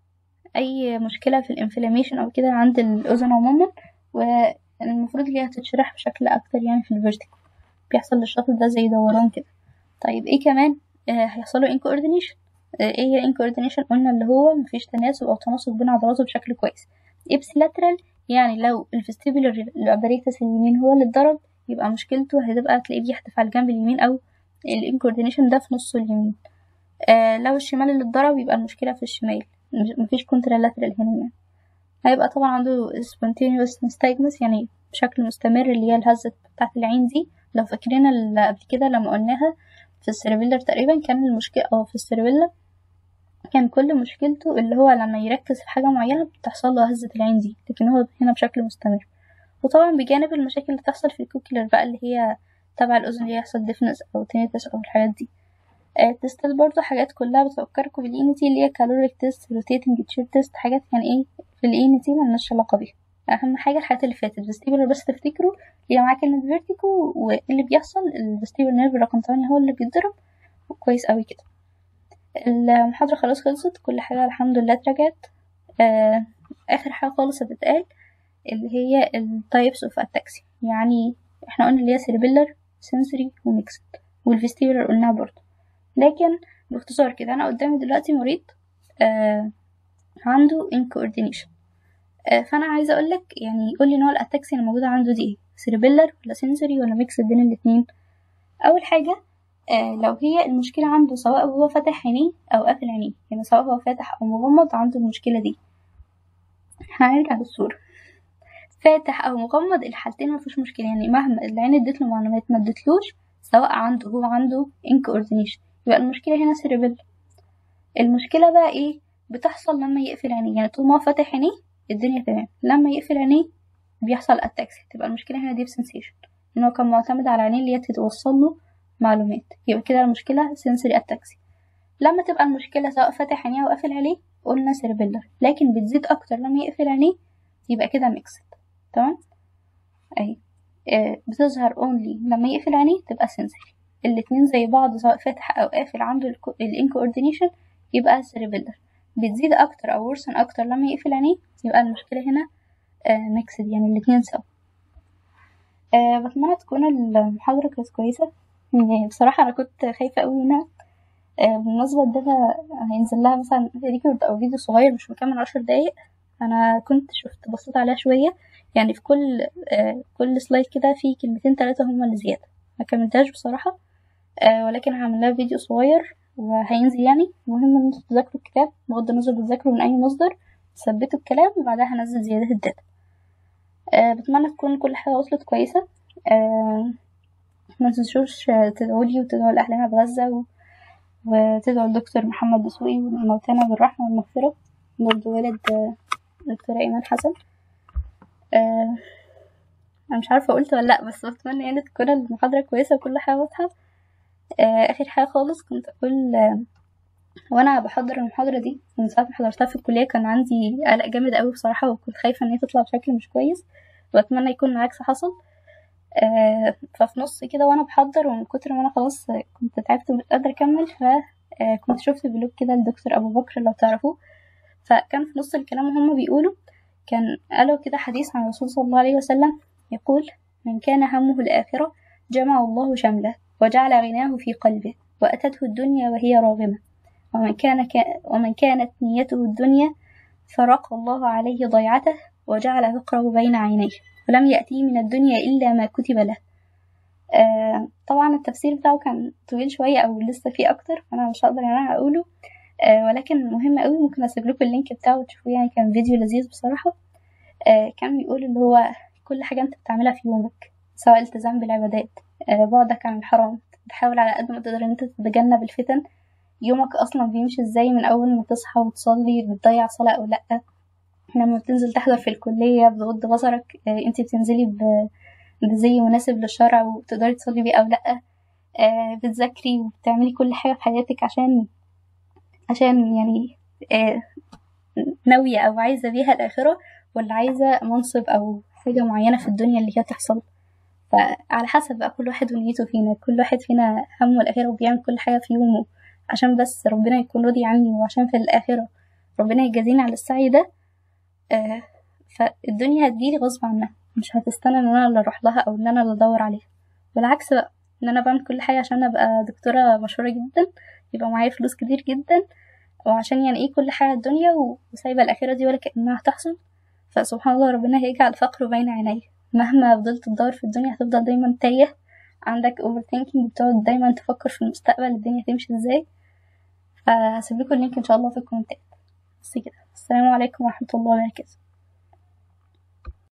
اي مشكله في الانفلاميشن او كده عند الاذن عموما والمفروض هي تتشرح بشكل اكتر يعني في الفيرتيكو بيحصل للشخص ده زي دوران كده طيب ايه كمان آه هيحصل له انكوردينيشن آه ايه هي انكوردينيشن قلنا اللي هو مفيش تناسب او تناسق بين عضلاته بشكل كويس ابس لاترال يعني لو الفستيبولر الابريتس اليمين هو اللي اتضرب يبقى مشكلته هتبقى تلاقيه بيحدف على الجنب اليمين او الانكوردينيشن ده في نصه اليمين آه لو الشمال اللي اتضرب يبقى المشكله في الشمال مفيش كونترالاترال هنا يعني هيبقى طبعا عنده spontaneous nystagmus يعني بشكل مستمر اللي هي الهزة بتاعة العين دي لو فاكرين اللي قبل كده لما قلناها في السيربيلر تقريبا كان المشكلة اه في السيربيلر كان كل مشكلته اللي هو لما يركز في حاجة معينة بتحصل له هزة العين دي لكن هو هنا بشكل مستمر وطبعا بجانب المشاكل اللي بتحصل في الكوكيلر بقى اللي هي تبع الأذن اللي يحصل ديفنس أو تينيتس أو الحاجات دي التستات برضو حاجات كلها بتفكركم بالاي اللي هي كالوريك تيست روتيتنج تشير تيست حاجات يعني ايه في الاي تي ملناش علاقه بيها اهم حاجه الحاجات اللي فاتت فيستيبولر بس تفتكروا اللي معاه كلمه فيرتيكو واللي بيحصل الفيستيبولر نيرف رقم 8 هو اللي بيتضرب كويس قوي كده المحاضره خلاص خلصت كل حاجه الحمد لله اتراجعت آه اخر حاجه خالص هتتقال اللي هي التايبس اوف اتاكسي يعني احنا قلنا اللي هي سيربيلر سنسوري وميكسد والفيستيبولر قلناها برضو لكن باختصار كده انا قدامي دلوقتي مريض آه عنده incoordination آه فانا عايزه اقولك يعني قولي نوع الاتاكسي اللي موجوده عنده دي ايه سيربيلر ولا سنسوري ولا ميكس بين الاتنين اول حاجه آه لو هي المشكله عنده سواء هو فاتح عينيه او قافل عينيه يعني سواء هو فاتح او مغمض عنده المشكله دي هنرجع للصوره فاتح او مغمض الحالتين مفيش مشكله يعني مهما العين اديت له معلومات ما اديتلوش سواء عنده هو عنده incoordination يبقى المشكلة هنا سيربل المشكلة بقى ايه بتحصل لما يقفل عينيه يعني طول ما هو فاتح عينيه الدنيا تمام لما يقفل عينيه بيحصل اتاكسي تبقى المشكلة هنا ديب سنسيشن ان هو كان معتمد على عينيه اللي هي تتوصل له معلومات يبقى كده المشكلة سنسوري اتاكسي لما تبقى المشكلة سواء فاتح عينيه او قافل عليه قلنا سيربيلر لكن بتزيد اكتر لما يقفل عينيه يبقى كده ميكسد تمام اهي آه بتظهر اونلي لما يقفل عينيه تبقى سنسوري الاتنين زي بعض سواء فاتح او قافل عنده الانكوردينيشن يبقى سيربيلر بتزيد اكتر او ورسن اكتر لما يقفل عينيه يبقى المشكله هنا آه ميكسد يعني الاتنين سوا آه بتمنى تكون المحاضرة كانت كويسة يعني بصراحة أنا كنت خايفة أوي منها آه بالمناسبة ده هينزل لها مثلا ريكورد أو فيديو صغير مش مكمل عشر دقايق أنا كنت شفت بصيت عليها شوية يعني في كل آه كل سلايد كده في كلمتين تلاتة هما اللي زيادة ما كملتهاش بصراحة آه ولكن هعمل لها فيديو صغير وهينزل يعني المهم ان انتوا تذاكروا الكتاب بغض النظر بتذاكروا من اي مصدر تثبتوا الكلام وبعدها هنزل زيادات الداتا أه بتمنى تكون كل حاجة وصلت كويسة أه ما تنسوش تدعولي وتدعوا لأهلنا بغزة و... وتدعوا الدكتور محمد دسوقي وموتانا بالرحمة والمغفرة برضه والد دكتورة إيمان حسن أه أنا مش عارفة قلت ولا لأ بس بتمنى يعني تكون المحاضرة كويسة وكل حاجة واضحة آه اخر حاجه خالص كنت اقول آه وانا بحضر المحاضره دي من ساعه ما حضرتها في الكليه كان عندي قلق جامد قوي بصراحه وكنت خايفه ان هي تطلع بشكل مش كويس واتمنى يكون العكس حصل آه ففي نص كده وانا بحضر ومن كتر ما انا خلاص كنت تعبت ومش قادره اكمل فكنت شفت فيلوج كده لدكتور ابو بكر لو تعرفوه فكان في نص الكلام وهم بيقولوا كان قالوا كده حديث عن الرسول صلى الله عليه وسلم يقول من كان همه الاخره جمع الله شمله وجعل غناه في قلبه وأتته الدنيا وهي راغمة ومن, كان كا ومن كانت نيته الدنيا فرق الله عليه ضيعته وجعل فقره بين عينيه ولم يأتيه من الدنيا إلا ما كتب له آه طبعا التفسير بتاعه كان طويل شوية أو لسه فيه أكتر فأنا مش هقدر يعني أقوله آه ولكن مهم قوي ممكن أسيب لكم اللينك بتاعه وتشوفوه يعني كان فيديو لذيذ بصراحة آه كان بيقول اللي هو كل حاجة أنت بتعملها في يومك سواء التزام بالعبادات آه بعدك عن الحرام تحاول على قد ما تقدر إن أنت تتجنب الفتن يومك أصلا بيمشي ازاي من أول ما تصحى وتصلي بتضيع صلاة أو لأ لما بتنزل تحضر في الكلية بغض بصرك آه انت بتنزلي بزي مناسب للشرع وتقدري تصلي بيه أو لأ آه بتذاكري وبتعملي كل حاجة في حياتك عشان عشان يعني آه ناوية أو عايزة بيها الآخرة ولا عايزة منصب أو حاجة معينة في الدنيا اللي هي تحصل فعلى حسب بقى كل واحد ونيته فينا كل واحد فينا همه الآخرة وبيعمل كل حاجة في يومه عشان بس ربنا يكون راضي عني وعشان في الآخرة ربنا يجازيني على السعي ده آه فالدنيا هتجيلي غصب عنها مش هتستنى ان انا اللي اروح لها او ان انا اللي ادور عليها بالعكس بقى ان انا بعمل كل حاجه عشان ابقى دكتوره مشهوره جدا يبقى معايا فلوس كتير جدا وعشان يعني ايه كل حاجه الدنيا وسايبه الاخره دي ولا كانها هتحصل فسبحان الله ربنا هيجعل فقره بين عيني مهما فضلت تدور في الدنيا هتفضل دايما تايه عندك اوفر ثينكينج بتقعد دايما تفكر في المستقبل الدنيا هتمشي ازاي فهسيب لكم اللينك ان شاء الله في الكومنتات بس كده السلام عليكم ورحمه الله وبركاته